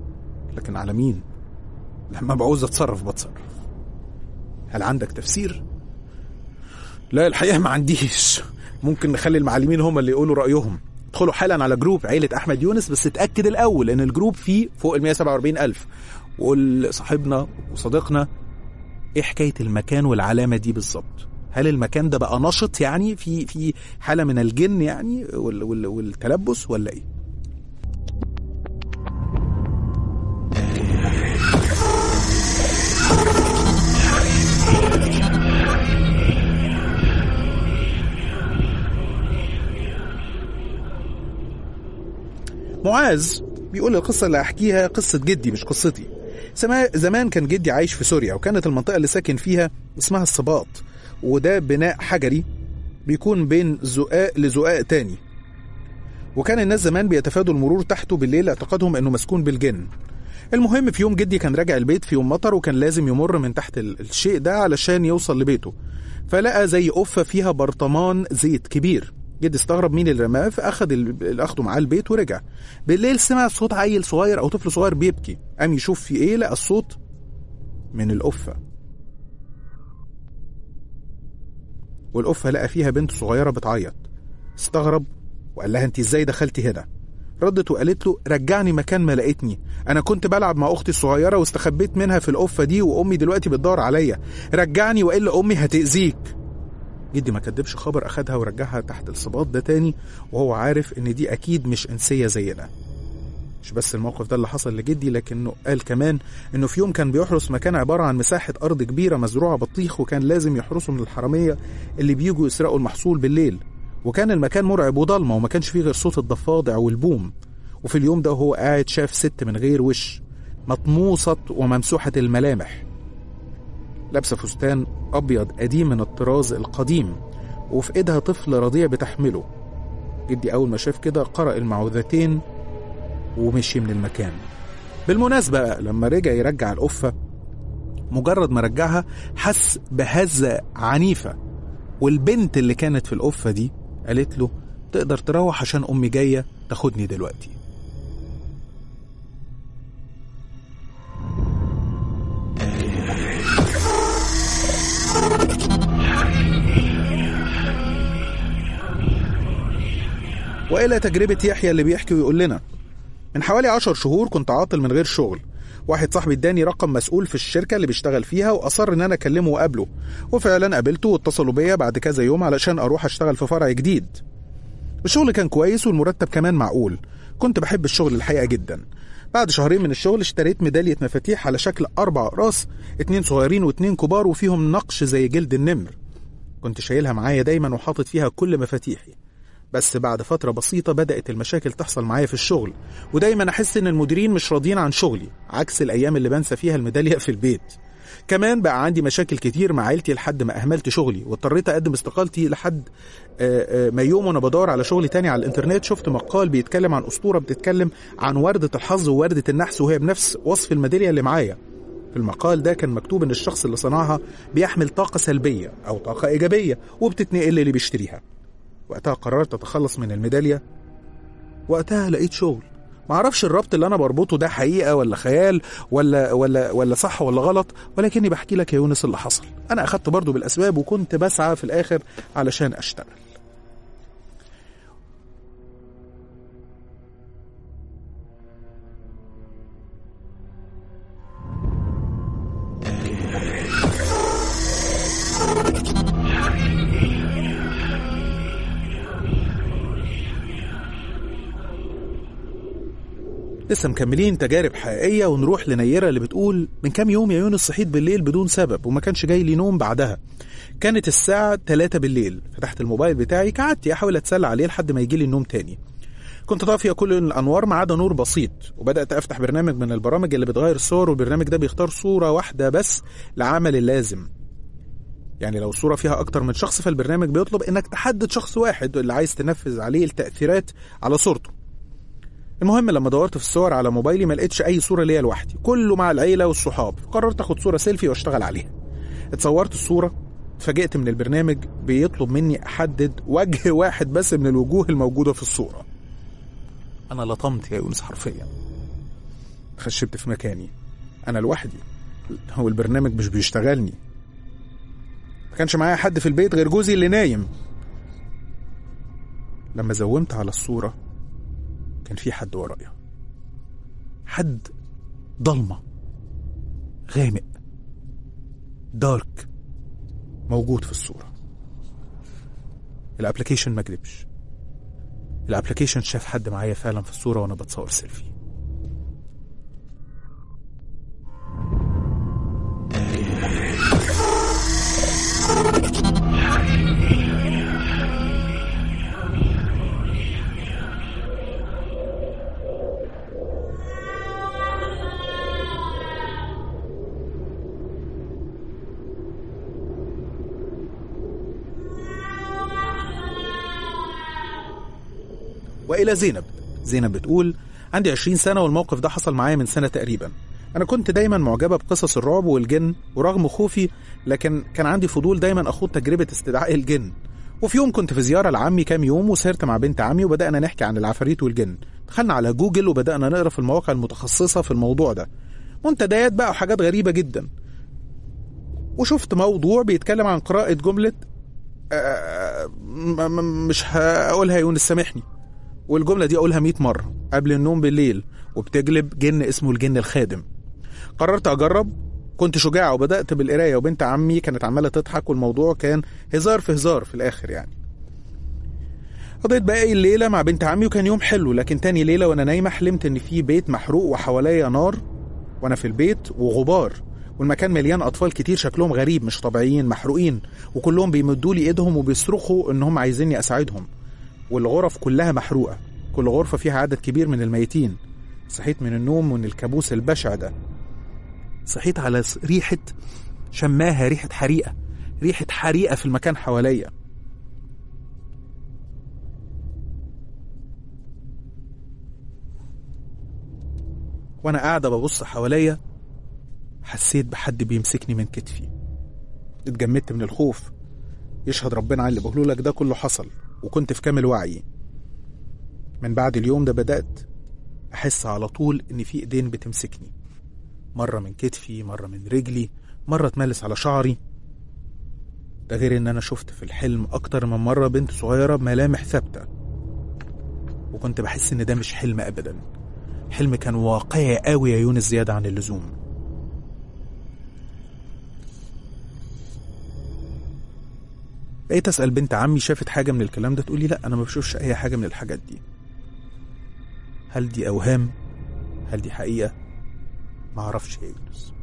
لكن على مين لما بعوز اتصرف بتصرف هل عندك تفسير لا الحقيقه ما عنديش ممكن نخلي المعلمين هم اللي يقولوا رايهم ادخلوا حالا على جروب عيلة أحمد يونس بس اتأكد الأول إن الجروب فيه فوق ال 147 ألف وقول صاحبنا وصديقنا إيه حكاية المكان والعلامة دي بالظبط هل المكان ده بقى نشط يعني في في حالة من الجن يعني وال وال والتلبس ولا إيه؟ معاذ بيقول القصة اللي هحكيها قصة جدي مش قصتي سما- زمان كان جدي عايش في سوريا وكانت المنطقة اللي ساكن فيها اسمها الصباط وده بناء حجري بيكون بين زقاق لزقاق تاني وكان الناس زمان بيتفادوا المرور تحته بالليل اعتقادهم انه مسكون بالجن المهم في يوم جدي كان راجع البيت في يوم مطر وكان لازم يمر من تحت ال- الشيء ده علشان يوصل لبيته فلقى زي قفة فيها برطمان زيت كبير جدي استغرب مين اللي رماه فاخد ال- اخده معاه البيت ورجع بالليل سمع صوت عيل صغير او طفل صغير بيبكي قام يشوف في ايه لقى الصوت من القفة والقفة لقى فيها بنت صغيرة بتعيط استغرب وقال لها انت ازاي دخلتي هنا ردت وقالت له رجعني مكان ما لقيتني انا كنت بلعب مع اختي الصغيره واستخبيت منها في القفه دي وامي دلوقتي بتدور عليا رجعني والا امي هتاذيك جدي ما كدبش خبر اخدها ورجعها تحت الصباط ده تاني وهو عارف ان دي اكيد مش انسيه زينا مش بس الموقف ده اللي حصل لجدي لكنه قال كمان انه في يوم كان بيحرس مكان عباره عن مساحه ارض كبيره مزروعه بطيخ وكان لازم يحرسه من الحراميه اللي بيجوا يسرقوا المحصول بالليل وكان المكان مرعب وضلمه وما كانش فيه غير صوت الضفادع والبوم وفي اليوم ده وهو قاعد شاف ست من غير وش مطموسة وممسوحة الملامح لابسة فستان أبيض قديم من الطراز القديم وفي إيدها طفل رضيع بتحمله جدي أول ما شاف كده قرأ المعوذتين ومشي من المكان بالمناسبة بقى، لما رجع يرجع القفة مجرد ما رجعها حس بهزة عنيفة والبنت اللي كانت في القفة دي قالت له تقدر تروح عشان أمي جاية تاخدني دلوقتي وإلى تجربة يحيى اللي بيحكي ويقول لنا من حوالي عشر شهور كنت عاطل من غير شغل واحد صاحبي اداني رقم مسؤول في الشركة اللي بيشتغل فيها وأصر إن أنا أكلمه وأقابله وفعلا قابلته واتصلوا بيا بعد كذا يوم علشان أروح أشتغل في فرع جديد الشغل كان كويس والمرتب كمان معقول كنت بحب الشغل الحقيقة جدا بعد شهرين من الشغل اشتريت ميدالية مفاتيح على شكل أربع أقراص اتنين صغيرين واتنين كبار وفيهم نقش زي جلد النمر كنت شايلها معايا دايما وحاطط فيها كل مفاتيحي بس بعد فترة بسيطة بدأت المشاكل تحصل معايا في الشغل ودايما أحس إن المديرين مش راضيين عن شغلي عكس الأيام اللي بنسى فيها الميدالية في البيت كمان بقى عندي مشاكل كتير مع عيلتي لحد ما أهملت شغلي واضطريت أقدم استقالتي لحد آه، آه، ما يوم وأنا بدور على شغل تاني على الإنترنت شفت مقال بيتكلم عن أسطورة بتتكلم عن وردة الحظ ووردة النحس وهي بنفس وصف الميدالية اللي معايا في المقال ده كان مكتوب إن الشخص اللي صنعها بيحمل طاقة سلبية أو طاقة إيجابية وبتتنقل للي بيشتريها وقتها قررت اتخلص من الميداليه وقتها لقيت شغل معرفش الربط اللي انا بربطه ده حقيقه ولا خيال ولا ولا ولا صح ولا غلط ولكني بحكي لك يا يونس اللي حصل انا اخدت برضه بالاسباب وكنت بسعى في الاخر علشان اشتغل لسه مكملين تجارب حقيقية ونروح لنيرة اللي بتقول من كام يوم يا يونس صحيت بالليل بدون سبب وما كانش جاي لي نوم بعدها كانت الساعة 3 بالليل فتحت الموبايل بتاعي كعادتي أحاول أتسلى عليه لحد ما يجي لي النوم تاني كنت طافية كل الأنوار ما عدا نور بسيط وبدأت أفتح برنامج من البرامج اللي بتغير الصور والبرنامج ده بيختار صورة واحدة بس لعمل اللازم يعني لو الصورة فيها أكتر من شخص فالبرنامج بيطلب إنك تحدد شخص واحد اللي عايز تنفذ عليه التأثيرات على صورته المهم لما دورت في الصور على موبايلي ما لقيتش اي صوره ليا لوحدي كله مع العيله والصحاب قررت اخد صوره سيلفي واشتغل عليها اتصورت الصوره اتفاجئت من البرنامج بيطلب مني احدد وجه واحد بس من الوجوه الموجوده في الصوره انا لطمت يا يونس حرفيا خشبت في مكاني انا لوحدي هو البرنامج مش بيشتغلني ما كانش معايا حد في البيت غير جوزي اللي نايم لما زومت على الصورة كان في حد ورايا حد ضلمة غامق دارك موجود في الصورة الابلكيشن ما كدبش الابلكيشن شاف حد معايا فعلا في الصورة وانا بتصور سيلفي والى زينب زينب بتقول عندي 20 سنه والموقف ده حصل معايا من سنه تقريبا انا كنت دايما معجبه بقصص الرعب والجن ورغم خوفي لكن كان عندي فضول دايما اخوض تجربه استدعاء الجن وفي يوم كنت في زياره لعمي كام يوم وسهرت مع بنت عمي وبدانا نحكي عن العفاريت والجن دخلنا على جوجل وبدانا نقرا في المواقع المتخصصه في الموضوع ده منتديات بقى وحاجات غريبه جدا وشفت موضوع بيتكلم عن قراءه جمله آه م- م- مش هقولها يونس سامحني والجملة دي أقولها 100 مرة قبل النوم بالليل وبتجلب جن اسمه الجن الخادم قررت أجرب كنت شجاع وبدأت بالقراية وبنت عمي كانت عمالة تضحك والموضوع كان هزار في هزار في الآخر يعني قضيت باقي الليلة مع بنت عمي وكان يوم حلو لكن تاني ليلة وأنا نايمة حلمت إن في بيت محروق وحواليا نار وأنا في البيت وغبار والمكان مليان أطفال كتير شكلهم غريب مش طبيعيين محروقين وكلهم بيمدوا لي إيدهم وبيصرخوا إن هم عايزيني أساعدهم والغرف كلها محروقة كل غرفة فيها عدد كبير من الميتين صحيت من النوم من الكابوس البشع ده صحيت على س- ريحة شماها ريحة حريقة ريحة حريقة في المكان حواليا وانا قاعدة ببص حواليا حسيت بحد بيمسكني من كتفي اتجمدت من الخوف يشهد ربنا على اللي بقوله لك ده كله حصل وكنت في كامل وعي من بعد اليوم ده بدأت أحس على طول إن في إيدين بتمسكني مرة من كتفي مرة من رجلي مرة تملس على شعري ده غير إن أنا شفت في الحلم أكتر من مرة بنت صغيرة بملامح ثابتة وكنت بحس إن ده مش حلم أبدا حلم كان واقعي قوي يا يونس زيادة عن اللزوم بقيت اسال بنت عمي شافت حاجه من الكلام ده تقولي لا انا ما بشوفش اي حاجه من الحاجات دي هل دي اوهام هل دي حقيقه ما اعرفش يا يونس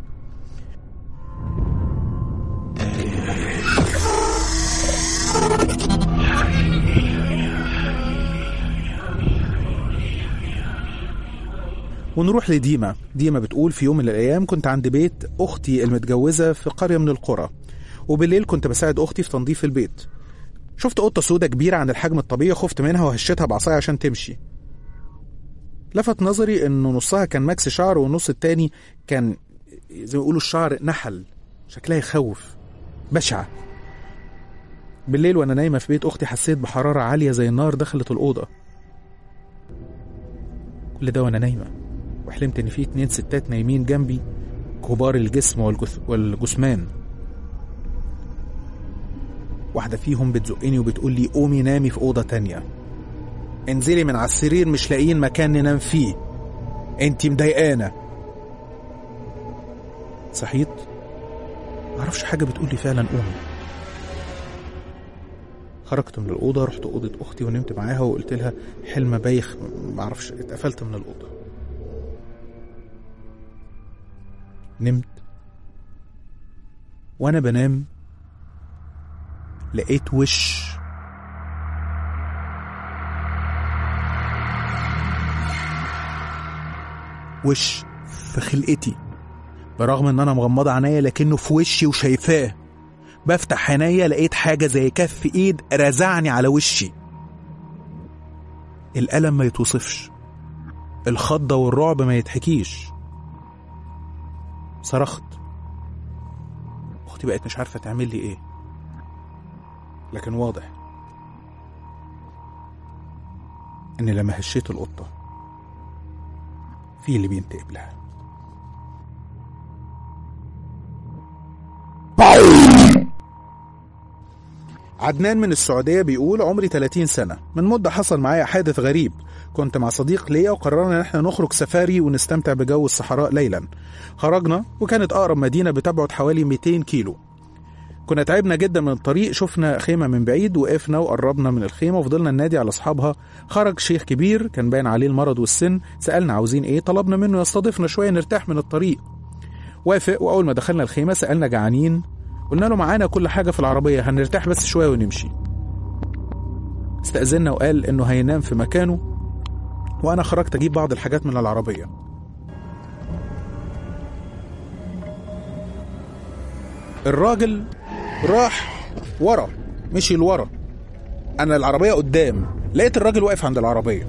ونروح لديما ديما بتقول في يوم من الايام كنت عند بيت اختي المتجوزه في قريه من القرى وبالليل كنت بساعد اختي في تنظيف البيت شفت قطه سودة كبيره عن الحجم الطبيعي خفت منها وهشتها بعصايه عشان تمشي لفت نظري ان نصها كان ماكس شعر والنص التاني كان زي ما يقولوا الشعر نحل شكلها يخوف بشعه بالليل وانا نايمه في بيت اختي حسيت بحراره عاليه زي النار دخلت الاوضه كل ده وانا نايمه وحلمت ان في اتنين ستات نايمين جنبي كبار الجسم والجث... والجثمان واحدة فيهم بتزقني وبتقول لي قومي نامي في أوضة تانية انزلي من على السرير مش لاقيين مكان ننام فيه انتي مضايقانا صحيت معرفش حاجة بتقول لي فعلا قومي خرجت من الأوضة رحت أوضة أختي ونمت معاها وقلت لها حلم بايخ معرفش اتقفلت من الأوضة نمت وأنا بنام لقيت وش وش في خلقتي برغم ان انا مغمضة عينيا لكنه في وشي وشايفاه بفتح عينيا لقيت حاجة زي كف ايد رزعني على وشي الألم ما يتوصفش الخضة والرعب ما يتحكيش صرخت اختي بقت مش عارفة تعمل لي ايه لكن واضح ان لما هشيت القطة في اللي بينتقم لها عدنان من السعودية بيقول عمري 30 سنة من مدة حصل معايا حادث غريب كنت مع صديق ليا وقررنا ان احنا نخرج سفاري ونستمتع بجو الصحراء ليلا خرجنا وكانت اقرب مدينة بتبعد حوالي 200 كيلو كنا تعبنا جدا من الطريق شفنا خيمة من بعيد وقفنا وقربنا من الخيمة وفضلنا ننادي على أصحابها خرج شيخ كبير كان باين عليه المرض والسن سألنا عاوزين إيه طلبنا منه يستضيفنا شوية نرتاح من الطريق وافق وأول ما دخلنا الخيمة سألنا جعانين قلنا له معانا كل حاجة في العربية هنرتاح بس شوية ونمشي استأذنا وقال إنه هينام في مكانه وأنا خرجت أجيب بعض الحاجات من العربية الراجل راح ورا مشي لورا انا العربيه قدام لقيت الراجل واقف عند العربيه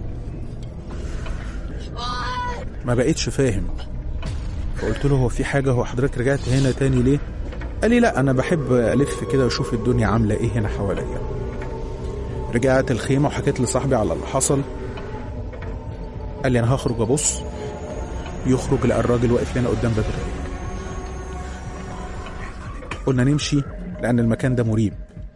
ما بقيتش فاهم فقلت له هو في حاجه هو حضرتك رجعت هنا تاني ليه قال لي لا انا بحب الف كده واشوف الدنيا عامله ايه هنا حواليا رجعت الخيمه وحكيت لصاحبي على اللي حصل قال لي انا هخرج ابص يخرج لقى الراجل واقف لنا قدام باب الخيمه قلنا نمشي لأن المكان ده مريب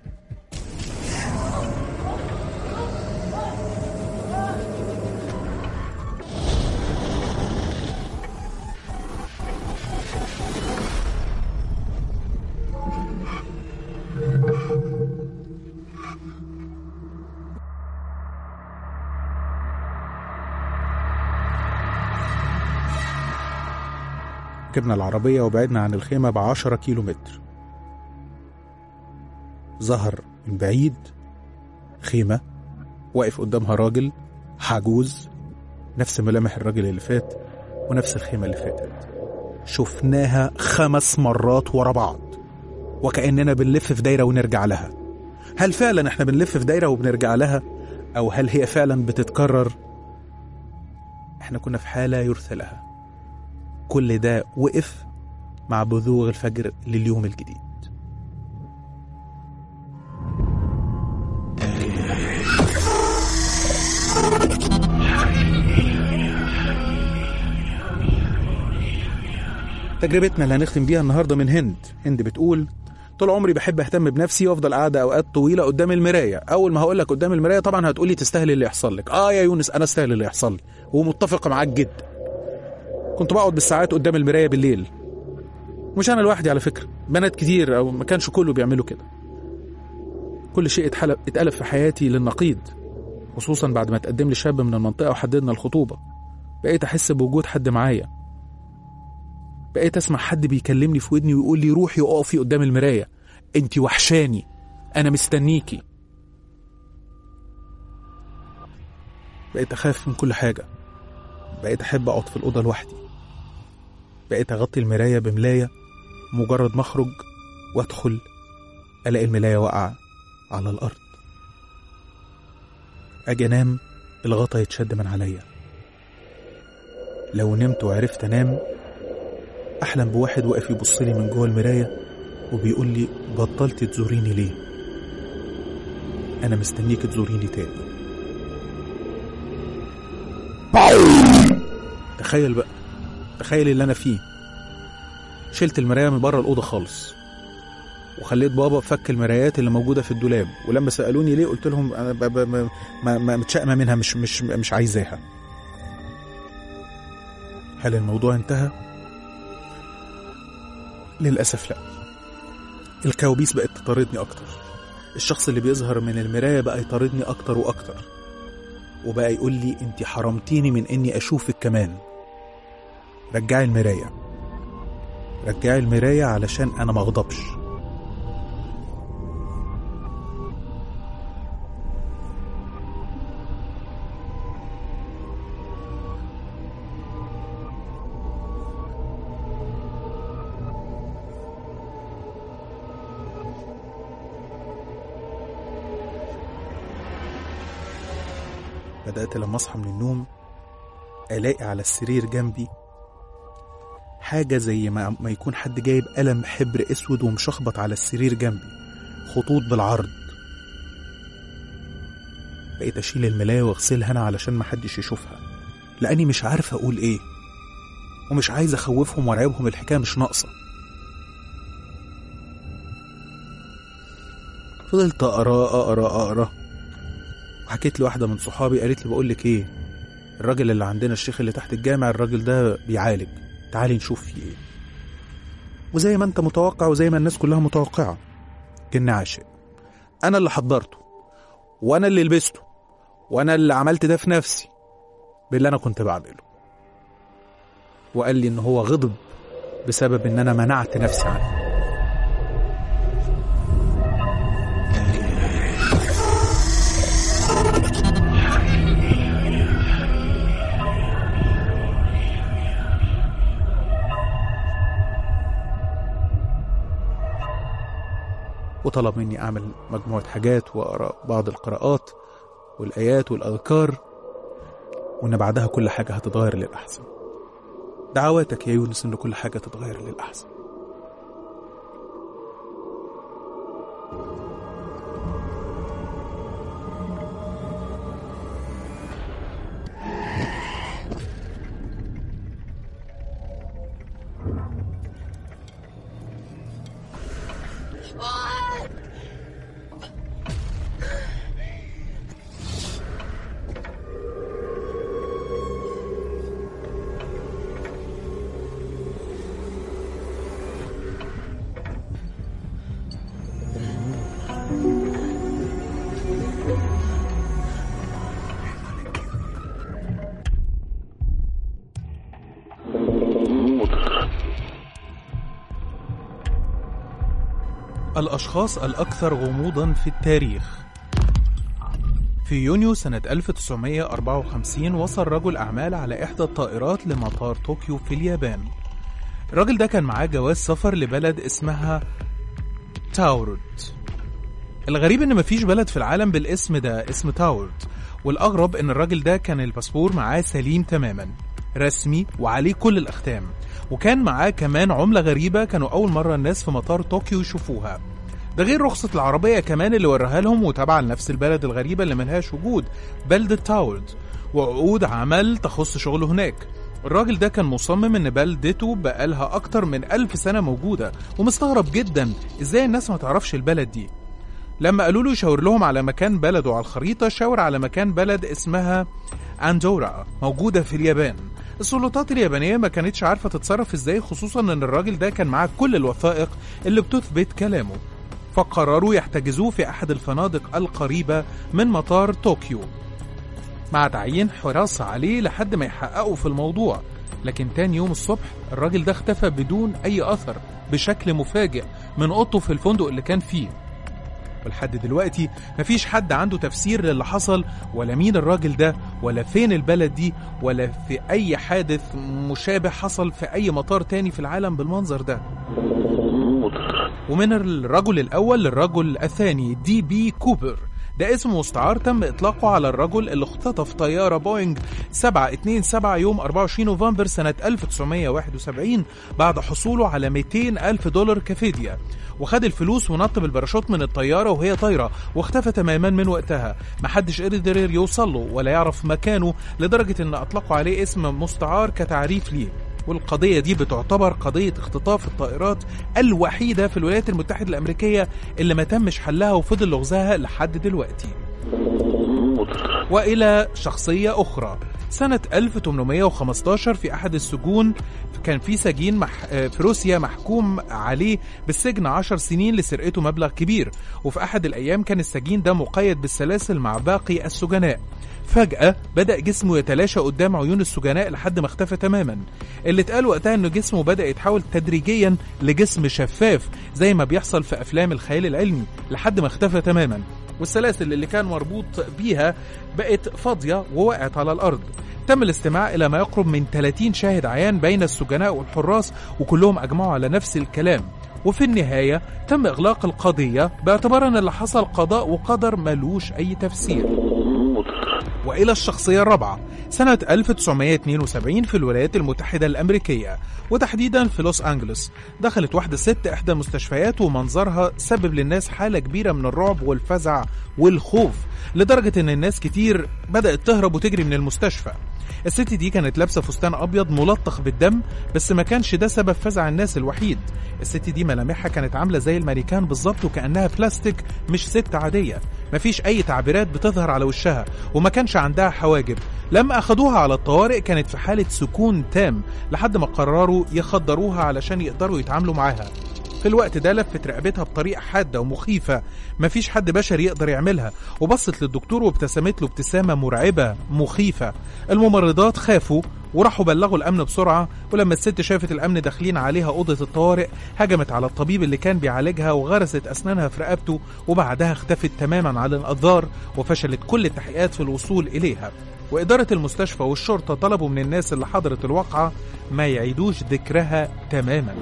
ركبنا العربية وبعدنا عن الخيمة بعشرة كيلو متر ظهر من بعيد خيمة واقف قدامها راجل عجوز نفس ملامح الراجل اللي فات ونفس الخيمة اللي فاتت شفناها خمس مرات ورا بعض وكأننا بنلف في دايرة ونرجع لها هل فعلا احنا بنلف في دايرة وبنرجع لها أو هل هي فعلا بتتكرر احنا كنا في حالة يرثى لها كل ده وقف مع بزوغ الفجر لليوم الجديد تجربتنا اللي هنختم بيها النهارده من هند هند بتقول طول عمري بحب اهتم بنفسي وافضل قاعده اوقات طويله قدام المرايه اول ما هقول لك قدام المرايه طبعا هتقولي تستاهل اللي يحصل لك اه يا يونس انا استاهل اللي يحصل لي ومتفق معاك جدا كنت بقعد بالساعات قدام المرايه بالليل مش انا لوحدي على فكره بنات كتير او ما كانش كله بيعملوا كده كل شيء اتحلب اتقلب في حياتي للنقيض خصوصا بعد ما تقدم لي شاب من المنطقه وحددنا الخطوبه بقيت احس بوجود حد معايا بقيت اسمع حد بيكلمني في ودني ويقول لي روحي اقفي قدام المرايه انت وحشاني انا مستنيكي بقيت اخاف من كل حاجه بقيت احب اقعد في الاوضه لوحدي بقيت اغطي المرايه بملايه مجرد ما اخرج وادخل الاقي الملايه واقعه على الارض اجي انام الغطا يتشد من عليا لو نمت وعرفت انام احلم بواحد واقف يبص لي من جوه المرايه وبيقول لي بطلت تزوريني ليه انا مستنيك تزوريني تاني تخيل بقى تخيل اللي انا فيه شلت المرايه من بره الاوضه خالص وخليت بابا فك المرايات اللي موجوده في الدولاب ولما سالوني ليه قلت لهم انا ب- ب- ب- ما ما متشائمه منها مش مش مش عايزاها هل الموضوع انتهى للاسف لا الكوابيس بقت تطاردني اكتر الشخص اللي بيظهر من المرايه بقى يطاردني اكتر واكتر وبقى يقول لي انت حرمتيني من اني اشوفك كمان رجعي المرايه رجعي المرايه علشان انا ما اغضبش بدأت لما أصحى من النوم ألاقي على السرير جنبي حاجة زي ما, ما يكون حد جايب قلم حبر أسود ومشخبط على السرير جنبي خطوط بالعرض بقيت أشيل الملاية وأغسلها أنا علشان محدش يشوفها لأني مش عارف أقول إيه ومش عايز أخوفهم وأرعبهم الحكاية مش ناقصة فضلت اقرا اقرا اقرا وحكيت لواحده من صحابي قالت لي بقول لك ايه الراجل اللي عندنا الشيخ اللي تحت الجامع الراجل ده بيعالج تعالي نشوف فيه ايه وزي ما انت متوقع وزي ما الناس كلها متوقعه كني عاشق انا اللي حضرته وانا اللي لبسته وانا اللي عملت ده في نفسي باللي انا كنت بعمله وقال لي ان هو غضب بسبب ان انا منعت نفسي عنه وطلب مني أعمل مجموعة حاجات وأقرأ بعض القراءات والآيات والأذكار وإن بعدها كل حاجة هتتغير للأحسن دعواتك يا يونس إن كل حاجة تتغير للأحسن الأشخاص الأكثر غموضا في التاريخ في يونيو سنة 1954 وصل رجل أعمال على إحدى الطائرات لمطار طوكيو في اليابان الراجل ده كان معاه جواز سفر لبلد اسمها تاورد الغريب ان مفيش بلد في العالم بالاسم ده اسم تاورد والاغرب ان الراجل ده كان الباسبور معاه سليم تماما رسمي وعليه كل الاختام وكان معاه كمان عملة غريبة كانوا أول مرة الناس في مطار طوكيو يشوفوها ده غير رخصة العربية كمان اللي وراها لهم وتابعة لنفس البلد الغريبة اللي ملهاش وجود بلدة تاورد وعقود عمل تخص شغله هناك الراجل ده كان مصمم ان بلدته بقالها اكتر من ألف سنة موجودة ومستغرب جدا ازاي الناس ما تعرفش البلد دي لما قالوا له يشاور لهم على مكان بلده على الخريطة شاور على مكان بلد اسمها أندورا موجودة في اليابان السلطات اليابانية ما كانتش عارفة تتصرف ازاي خصوصا ان الراجل ده كان معاه كل الوثائق اللي بتثبت كلامه فقرروا يحتجزوه في أحد الفنادق القريبة من مطار طوكيو مع تعيين حراسة عليه لحد ما يحققوا في الموضوع لكن تاني يوم الصبح الراجل ده اختفى بدون أي أثر بشكل مفاجئ من أوضته في الفندق اللي كان فيه ولحد دلوقتي مفيش حد عنده تفسير للي حصل ولا مين الراجل ده ولا فين البلد دي ولا في أي حادث مشابه حصل في أي مطار تاني في العالم بالمنظر ده ومن الرجل الأول للرجل الثاني دي بي كوبر ده اسم مستعار تم إطلاقه على الرجل اللي اختطف طيارة بوينج 727 يوم 24 نوفمبر سنة 1971 بعد حصوله على 200 ألف دولار كفدية وخد الفلوس ونط بالباراشوت من الطيارة وهي طايرة واختفى تماما من وقتها محدش قدر يوصل له ولا يعرف مكانه لدرجة ان اطلقوا عليه اسم مستعار كتعريف ليه والقضية دي بتعتبر قضية اختطاف الطائرات الوحيدة في الولايات المتحدة الأمريكية اللي ما تمش حلها وفضل لغزها لحد دلوقتي وإلى شخصية أخرى سنة 1815 في أحد السجون كان في سجين مح... في روسيا محكوم عليه بالسجن 10 سنين لسرقته مبلغ كبير وفي أحد الأيام كان السجين ده مقيد بالسلاسل مع باقي السجناء فجأة بدأ جسمه يتلاشى قدام عيون السجناء لحد ما اختفى تماما اللي اتقال وقتها انه جسمه بدأ يتحول تدريجيا لجسم شفاف زي ما بيحصل في أفلام الخيال العلمي لحد ما اختفى تماما والسلاسل اللي كان مربوط بيها بقت فاضية ووقعت على الأرض تم الاستماع إلى ما يقرب من 30 شاهد عيان بين السجناء والحراس وكلهم أجمعوا على نفس الكلام وفي النهاية تم إغلاق القضية باعتبار أن اللي حصل قضاء وقدر ملوش أي تفسير وإلى الشخصية الرابعة سنة 1972 في الولايات المتحدة الأمريكية وتحديدا في لوس أنجلوس دخلت واحدة ست إحدى المستشفيات ومنظرها سبب للناس حالة كبيرة من الرعب والفزع والخوف لدرجة إن الناس كتير بدأت تهرب وتجري من المستشفى الست دي كانت لابسه فستان ابيض ملطخ بالدم بس ما كانش ده سبب فزع الناس الوحيد الست دي ملامحها كانت عامله زي المانيكان بالظبط وكانها بلاستيك مش ست عاديه مفيش اي تعبيرات بتظهر على وشها وما كانش عندها حواجب لما اخدوها على الطوارئ كانت في حاله سكون تام لحد ما قرروا يخدروها علشان يقدروا يتعاملوا معاها في الوقت ده لفت رقبتها بطريقة حادة ومخيفة مفيش حد بشري يقدر يعملها وبصت للدكتور وابتسمت له ابتسامة مرعبة مخيفة الممرضات خافوا وراحوا بلغوا الأمن بسرعة ولما الست شافت الأمن داخلين عليها أوضة الطوارئ هجمت على الطبيب اللي كان بيعالجها وغرست أسنانها في رقبته وبعدها اختفت تماما عن الأنظار وفشلت كل التحقيقات في الوصول إليها وإدارة المستشفى والشرطة طلبوا من الناس اللي حضرت الواقعة ما يعيدوش ذكرها تماما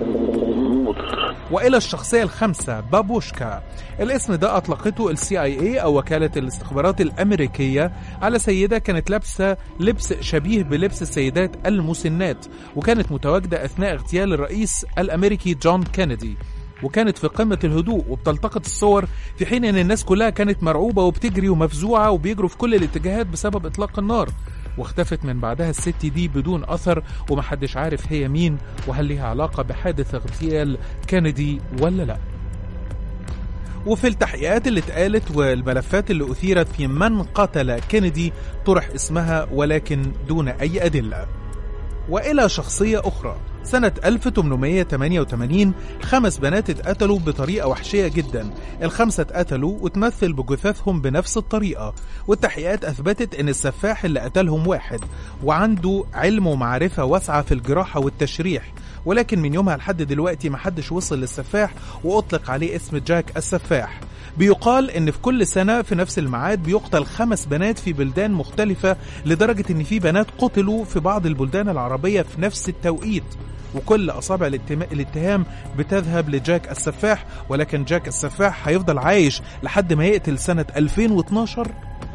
والى الشخصيه الخامسه بابوشكا الاسم ده اطلقته السي اي اي او وكاله الاستخبارات الامريكيه على سيده كانت لابسه لبس شبيه بلبس السيدات المسنات وكانت متواجده اثناء اغتيال الرئيس الامريكي جون كينيدي وكانت في قمة الهدوء وبتلتقط الصور في حين ان الناس كلها كانت مرعوبة وبتجري ومفزوعة وبيجروا في كل الاتجاهات بسبب اطلاق النار واختفت من بعدها الست دي بدون أثر ومحدش عارف هي مين وهل ليها علاقة بحادث اغتيال كينيدي ولا لا وفي التحقيقات اللي اتقالت والملفات اللي أثيرت في من قتل كينيدي طرح اسمها ولكن دون أي أدلة وإلى شخصية أخرى سنة 1888 خمس بنات اتقتلوا بطريقة وحشية جدا الخمسة اتقتلوا وتمثل بجثثهم بنفس الطريقة والتحقيقات أثبتت أن السفاح اللي قتلهم واحد وعنده علم ومعرفة واسعة في الجراحة والتشريح ولكن من يومها لحد دلوقتي محدش وصل للسفاح وأطلق عليه اسم جاك السفاح بيقال ان في كل سنة في نفس الميعاد بيقتل خمس بنات في بلدان مختلفة لدرجة ان في بنات قتلوا في بعض البلدان العربية في نفس التوقيت وكل أصابع الاتهام بتذهب لجاك السفاح ولكن جاك السفاح هيفضل عايش لحد ما يقتل سنة 2012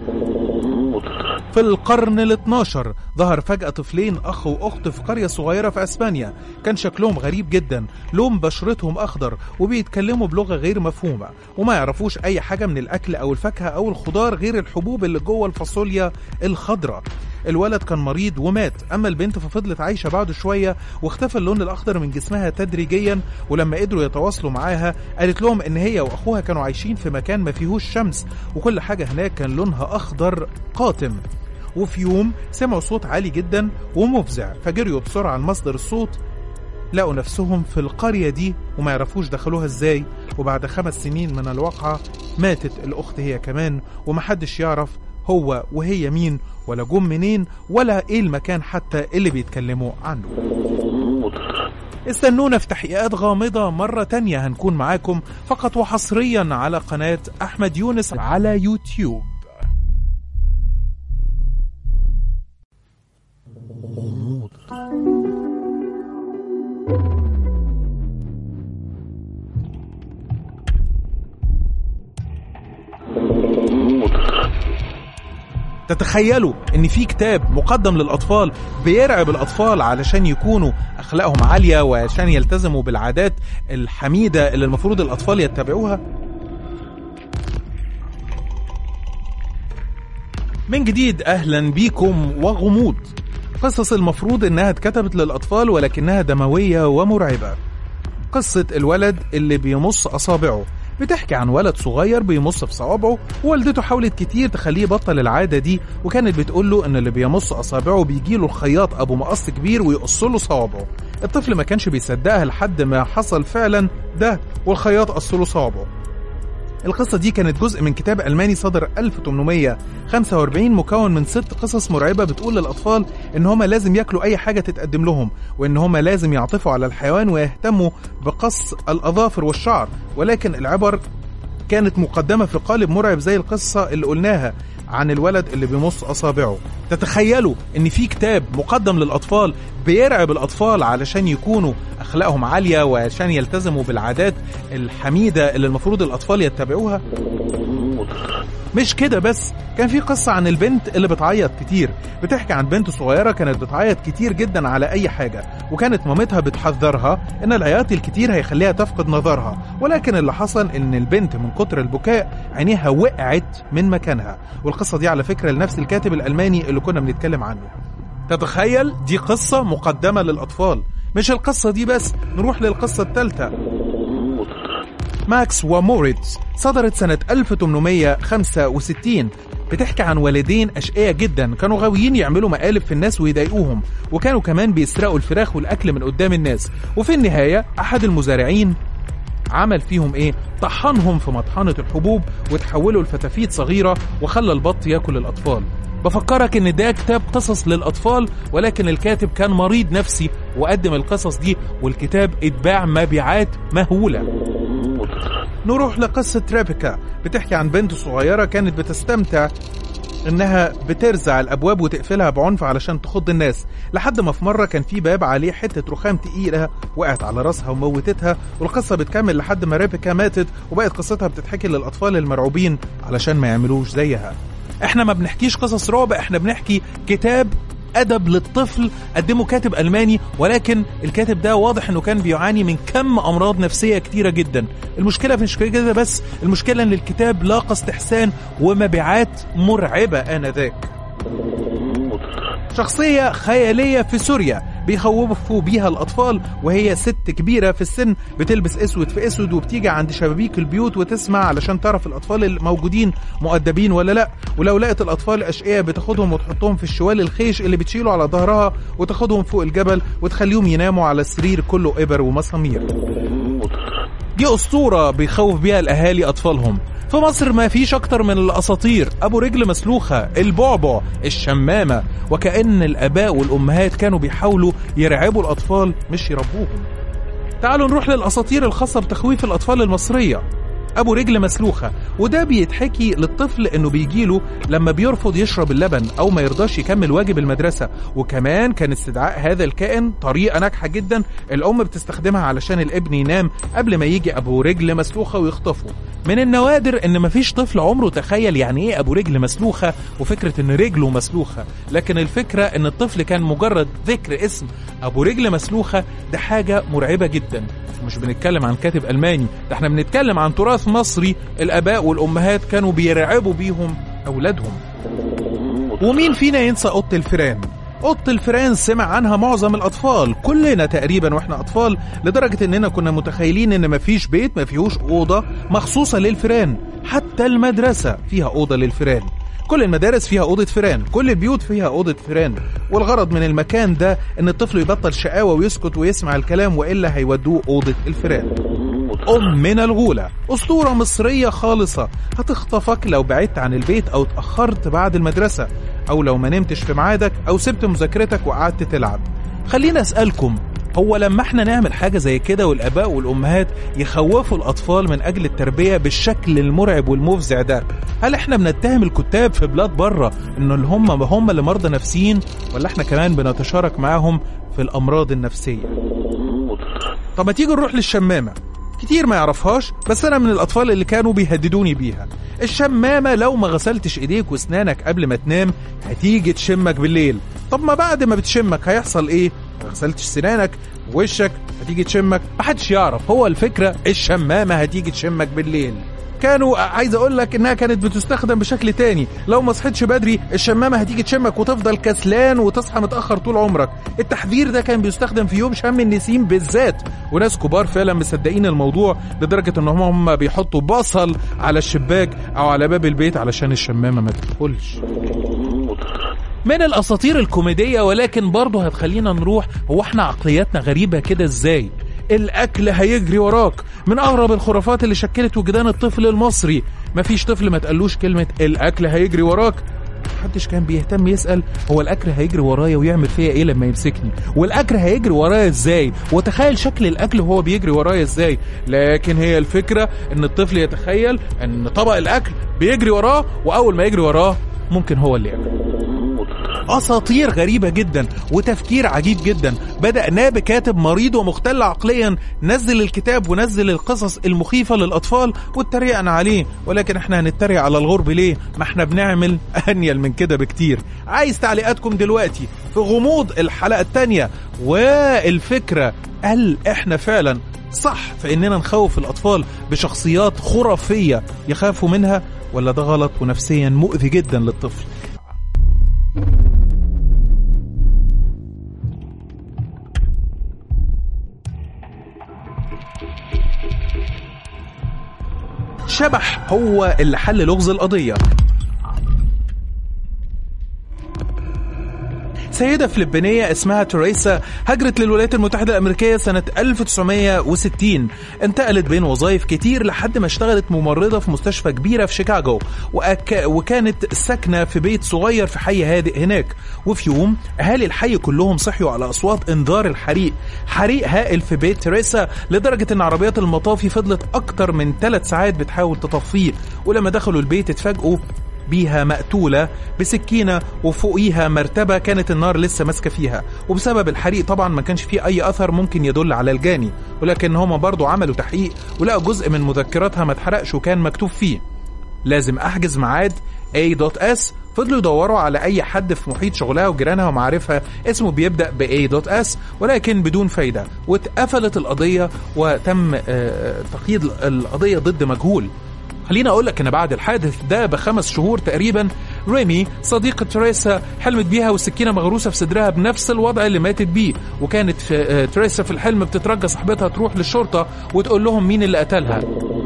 في القرن ال 12 ظهر فجأة طفلين أخ وأخت في قرية صغيرة في أسبانيا كان شكلهم غريب جدا لون بشرتهم أخضر وبيتكلموا بلغة غير مفهومة وما يعرفوش أي حاجة من الأكل أو الفاكهة أو الخضار غير الحبوب اللي جوه الفاصوليا الخضراء الولد كان مريض ومات أما البنت ففضلت عايشة بعده شوية واختفى اللون الأخضر من جسمها تدريجيا ولما قدروا يتواصلوا معاها قالت لهم إن هي وأخوها كانوا عايشين في مكان ما فيهوش شمس وكل حاجة هناك كان لونها أخضر قاتم وفي يوم سمعوا صوت عالي جدا ومفزع فجريوا بسرعة لمصدر الصوت لقوا نفسهم في القرية دي وما يعرفوش دخلوها ازاي وبعد خمس سنين من الواقعة ماتت الأخت هي كمان ومحدش يعرف هو وهي مين ولا جم منين ولا ايه المكان حتى اللي بيتكلموا عنه استنونا في تحقيقات غامضة مرة تانية هنكون معاكم فقط وحصريا على قناة أحمد يونس على يوتيوب تتخيلوا ان في كتاب مقدم للاطفال بيرعب الاطفال علشان يكونوا اخلاقهم عاليه وعشان يلتزموا بالعادات الحميده اللي المفروض الاطفال يتبعوها من جديد اهلا بيكم وغموض قصص المفروض انها اتكتبت للاطفال ولكنها دمويه ومرعبه قصه الولد اللي بيمص اصابعه بتحكي عن ولد صغير بيمص في صوابعه ووالدته حاولت كتير تخليه يبطل العادة دي وكانت بتقول له ان اللي بيمص اصابعه بيجي له الخياط ابو مقص كبير ويقص له صوابعه الطفل ما كانش بيصدقها لحد ما حصل فعلا ده والخياط قص له صوابعه القصة دي كانت جزء من كتاب ألماني صدر 1845 مكون من ست قصص مرعبة بتقول للأطفال إن هما لازم ياكلوا أي حاجة تتقدم لهم وإن هما لازم يعطفوا على الحيوان ويهتموا بقص الأظافر والشعر ولكن العبر كانت مقدمة في قالب مرعب زي القصة اللي قلناها عن الولد اللي بيمص أصابعه تتخيلوا إن في كتاب مقدم للأطفال بيرعب الأطفال علشان يكونوا أخلاقهم عالية وعشان يلتزموا بالعادات الحميدة اللي المفروض الأطفال يتبعوها مش كده بس كان في قصة عن البنت اللي بتعيط كتير بتحكي عن بنت صغيرة كانت بتعيط كتير جدا على أي حاجة وكانت مامتها بتحذرها إن العياط الكتير هيخليها تفقد نظرها ولكن اللي حصل إن البنت من كتر البكاء عينيها وقعت من مكانها والقصة دي على فكرة لنفس الكاتب الألماني اللي كنا بنتكلم عنه تتخيل دي قصة مقدمة للأطفال مش القصة دي بس نروح للقصة الثالثة ماكس وموريتس صدرت سنة 1865 بتحكي عن والدين أشقياء جدا كانوا غاويين يعملوا مقالب في الناس ويضايقوهم وكانوا كمان بيسرقوا الفراخ والأكل من قدام الناس وفي النهاية أحد المزارعين عمل فيهم ايه طحنهم في مطحنة الحبوب وتحولوا لفتافيت صغيرة وخلى البط ياكل الأطفال بفكرك ان ده كتاب قصص للأطفال ولكن الكاتب كان مريض نفسي وقدم القصص دي والكتاب اتباع مبيعات مهولة نروح لقصة ريبيكا بتحكي عن بنت صغيرة كانت بتستمتع انها بترزع الابواب وتقفلها بعنف علشان تخض الناس لحد ما في مره كان في باب عليه حته رخام تقيله وقعت على راسها وموتتها والقصه بتكمل لحد ما ريبيكا ماتت وبقت قصتها بتتحكي للاطفال المرعوبين علشان ما يعملوش زيها احنا ما بنحكيش قصص رعب احنا بنحكي كتاب ادب للطفل قدمه كاتب الماني ولكن الكاتب ده واضح انه كان بيعاني من كم امراض نفسيه كتيره جدا المشكله مش كده بس المشكله ان الكتاب لاقى استحسان ومبيعات مرعبه انذاك شخصية خيالية في سوريا بيخوفوا بيها الأطفال وهي ست كبيرة في السن بتلبس أسود في أسود وبتيجي عند شبابيك البيوت وتسمع علشان تعرف الأطفال الموجودين مؤدبين ولا لأ ولو لقت الأطفال أشقياء بتاخدهم وتحطهم في الشوال الخيش اللي بتشيله على ظهرها وتاخدهم فوق الجبل وتخليهم يناموا على السرير كله إبر ومسامير دي أسطورة بيخوف بيها الأهالي أطفالهم في مصر ما فيش أكتر من الأساطير أبو رجل مسلوخة البعبع الشمامة وكأن الآباء والأمهات كانوا بيحاولوا يرعبوا الأطفال مش يربوهم تعالوا نروح للأساطير الخاصة بتخويف الأطفال المصرية ابو رجل مسلوخه وده بيتحكي للطفل انه بيجيله لما بيرفض يشرب اللبن او ما يرضاش يكمل واجب المدرسه وكمان كان استدعاء هذا الكائن طريقه ناجحه جدا الام بتستخدمها علشان الابن ينام قبل ما يجي ابو رجل مسلوخه ويخطفه من النوادر ان مفيش طفل عمره تخيل يعني ايه ابو رجل مسلوخه وفكره ان رجله مسلوخه لكن الفكره ان الطفل كان مجرد ذكر اسم ابو رجل مسلوخه ده حاجه مرعبه جدا مش بنتكلم عن كاتب ألماني ده احنا بنتكلم عن تراث مصري الآباء والأمهات كانوا بيرعبوا بيهم أولادهم ومين فينا ينسى أوضة الفيران أوضة الفيران سمع عنها معظم الأطفال كلنا تقريبا وإحنا أطفال لدرجة إننا كنا متخيلين إن مفيش بيت ما فيهوش أوضة مخصوصة للفيران حتى المدرسة فيها أوضة للفيران كل المدارس فيها أوضة فيران كل البيوت فيها أوضة فيران والغرض من المكان ده إن الطفل يبطل شقاوة ويسكت ويسمع الكلام وإلا هيودوه أوضة الفيران أم من الغولة أسطورة مصرية خالصة هتخطفك لو بعدت عن البيت أو اتأخرت بعد المدرسة أو لو ما نمتش في ميعادك أو سبت مذاكرتك وقعدت تلعب خلينا أسألكم هو لما احنا نعمل حاجة زي كده والآباء والأمهات يخوفوا الأطفال من أجل التربية بالشكل المرعب والمفزع ده هل احنا بنتهم الكتاب في بلاد بره إن اللي هم هم اللي مرضى نفسيين ولا احنا كمان بنتشارك معاهم في الأمراض النفسية طب ما تيجي نروح للشمامة كتير ما يعرفهاش بس انا من الاطفال اللي كانوا بيهددوني بيها الشمامة لو ما غسلتش ايديك واسنانك قبل ما تنام هتيجي تشمك بالليل طب ما بعد ما بتشمك هيحصل ايه ما غسلتش سنانك وشك هتيجي تشمك محدش يعرف هو الفكرة الشمامة هتيجي تشمك بالليل كانوا عايز اقول لك انها كانت بتستخدم بشكل تاني لو ما صحيتش بدري الشمامه هتيجي تشمك وتفضل كسلان وتصحى متاخر طول عمرك التحذير ده كان بيستخدم في يوم شم النسيم بالذات وناس كبار فعلا مصدقين الموضوع لدرجه ان هم هم بيحطوا بصل على الشباك او على باب البيت علشان الشمامه ما تدخلش من الاساطير الكوميديه ولكن برضه هتخلينا نروح هو احنا عقلياتنا غريبه كده ازاي الاكل هيجري وراك من اغرب الخرافات اللي شكلت وجدان الطفل المصري مفيش طفل ما تقالوش كلمه الاكل هيجري وراك محدش كان بيهتم يسأل هو الأكل هيجري ورايا ويعمل فيا إيه لما يمسكني والأكل هيجري ورايا إزاي وتخيل شكل الأكل وهو بيجري ورايا إزاي لكن هي الفكرة إن الطفل يتخيل إن طبق الأكل بيجري وراه وأول ما يجري وراه ممكن هو اللي ياكل اساطير غريبه جدا وتفكير عجيب جدا بدأناه بكاتب مريض ومختل عقليا نزل الكتاب ونزل القصص المخيفه للاطفال واتريقنا عليه ولكن احنا هنتريق على الغرب ليه ما احنا بنعمل انيل من كده بكتير عايز تعليقاتكم دلوقتي في غموض الحلقه الثانيه والفكره هل احنا فعلا صح في اننا نخوف الاطفال بشخصيات خرافيه يخافوا منها ولا ده غلط ونفسيا مؤذي جدا للطفل شبح هو اللي حل لغز القضيه سيدة فلبينية اسمها تريسا هجرت للولايات المتحدة الأمريكية سنة 1960 انتقلت بين وظائف كتير لحد ما اشتغلت ممرضة في مستشفى كبيرة في شيكاغو وأك... وكانت ساكنة في بيت صغير في حي هادئ هناك وفي يوم أهالي الحي كلهم صحيوا على أصوات إنذار الحريق حريق هائل في بيت تريسا لدرجة إن عربيات المطافي فضلت أكتر من ثلاث ساعات بتحاول تطفيه ولما دخلوا البيت اتفاجئوا بيها مقتولة بسكينة وفوقيها مرتبة كانت النار لسه ماسكة فيها وبسبب الحريق طبعا ما كانش فيه أي أثر ممكن يدل على الجاني ولكن هما برضو عملوا تحقيق ولقوا جزء من مذكراتها ما اتحرقش وكان مكتوب فيه لازم أحجز ميعاد A.S فضلوا يدوروا على أي حد في محيط شغلها وجيرانها ومعارفها اسمه بيبدأ ب A.S ولكن بدون فايدة واتقفلت القضية وتم تقييد القضية ضد مجهول خليني اقول لك ان بعد الحادث ده بخمس شهور تقريبا ريمي صديقة تريسا حلمت بيها والسكينة مغروسة في صدرها بنفس الوضع اللي ماتت بيه وكانت في تريسا في الحلم بتترجى صاحبتها تروح للشرطة وتقول لهم مين اللي قتلها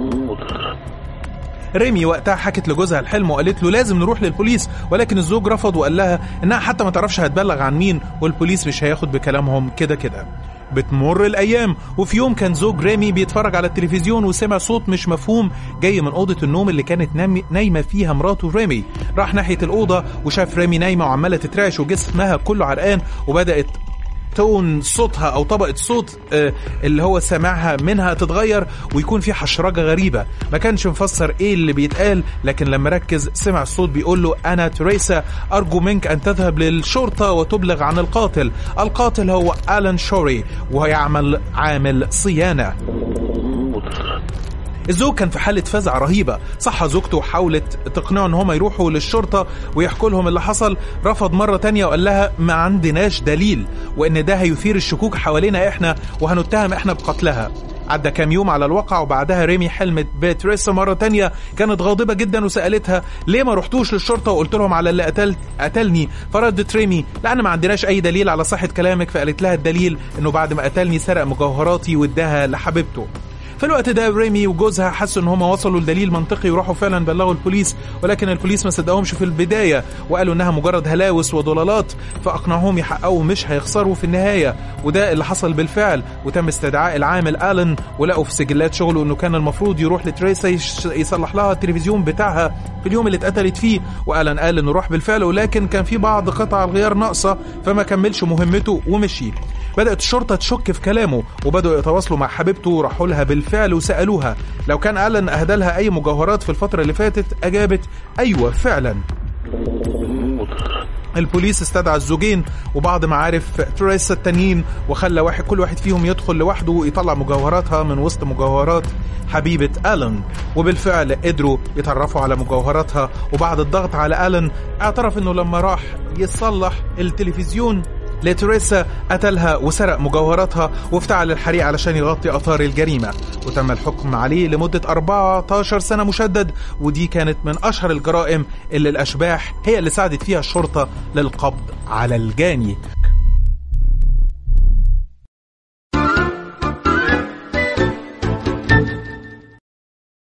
ريمي وقتها حكت لجوزها الحلم وقالت له لازم نروح للبوليس ولكن الزوج رفض وقال لها انها حتى ما تعرفش هتبلغ عن مين والبوليس مش هياخد بكلامهم كده كده بتمر الايام وفي يوم كان زوج ريمي بيتفرج على التلفزيون وسمع صوت مش مفهوم جاي من اوضه النوم اللي كانت نايمه فيها مراته ريمي راح ناحيه الاوضه وشاف ريمي نايمه وعماله تترعش وجسمها كله عرقان وبدات تون صوتها او طبقه صوت اللي هو سامعها منها تتغير ويكون في حشرجه غريبه ما كانش مفسر ايه اللي بيتقال لكن لما ركز سمع الصوت بيقول له انا تريسا ارجو منك ان تذهب للشرطه وتبلغ عن القاتل القاتل هو الان شوري ويعمل عامل صيانه الزوج كان في حالة فزع رهيبة صح زوجته وحاولت تقنعه ان هم يروحوا للشرطة ويحكوا لهم اللي حصل رفض مرة تانية وقال لها ما عندناش دليل وان ده هيثير الشكوك حوالينا احنا وهنتهم احنا بقتلها عدى كام يوم على الواقع وبعدها ريمي حلمت بتريسا مرة تانية كانت غاضبة جدا وسألتها ليه ما رحتوش للشرطة وقلت لهم على اللي قتل قتلني فردت ريمي لأن ما عندناش أي دليل على صحة كلامك فقالت لها الدليل إنه بعد ما قتلني سرق مجوهراتي واداها لحبيبته في الوقت ده ريمي وجوزها حسوا ان هم وصلوا لدليل منطقي وراحوا فعلا بلغوا البوليس ولكن البوليس ما صدقهمش في البدايه وقالوا انها مجرد هلاوس وضلالات فاقنعوهم يحققوا مش هيخسروا في النهايه وده اللي حصل بالفعل وتم استدعاء العامل الن ولقوا في سجلات شغله انه كان المفروض يروح لتريسا يصلح لها التلفزيون بتاعها في اليوم اللي اتقتلت فيه والن قال انه راح بالفعل ولكن كان في بعض قطع الغيار ناقصه فما كملش مهمته ومشي بدأت الشرطة تشك في كلامه وبدأوا يتواصلوا مع حبيبته وراحوا لها بالفعل وسألوها لو كان ألن أهدى لها أي مجوهرات في الفترة اللي فاتت أجابت أيوة فعلا البوليس استدعى الزوجين وبعض معارف تريسا التانيين وخلى واحد كل واحد فيهم يدخل لوحده ويطلع مجوهراتها من وسط مجوهرات حبيبة ألن وبالفعل قدروا يتعرفوا على مجوهراتها وبعد الضغط على ألن اعترف انه لما راح يصلح التلفزيون لتريسا قتلها وسرق مجوهراتها وافتعل الحريق علشان يغطي اثار الجريمه وتم الحكم عليه لمده 14 سنه مشدد ودي كانت من اشهر الجرائم اللي الاشباح هي اللي ساعدت فيها الشرطه للقبض على الجاني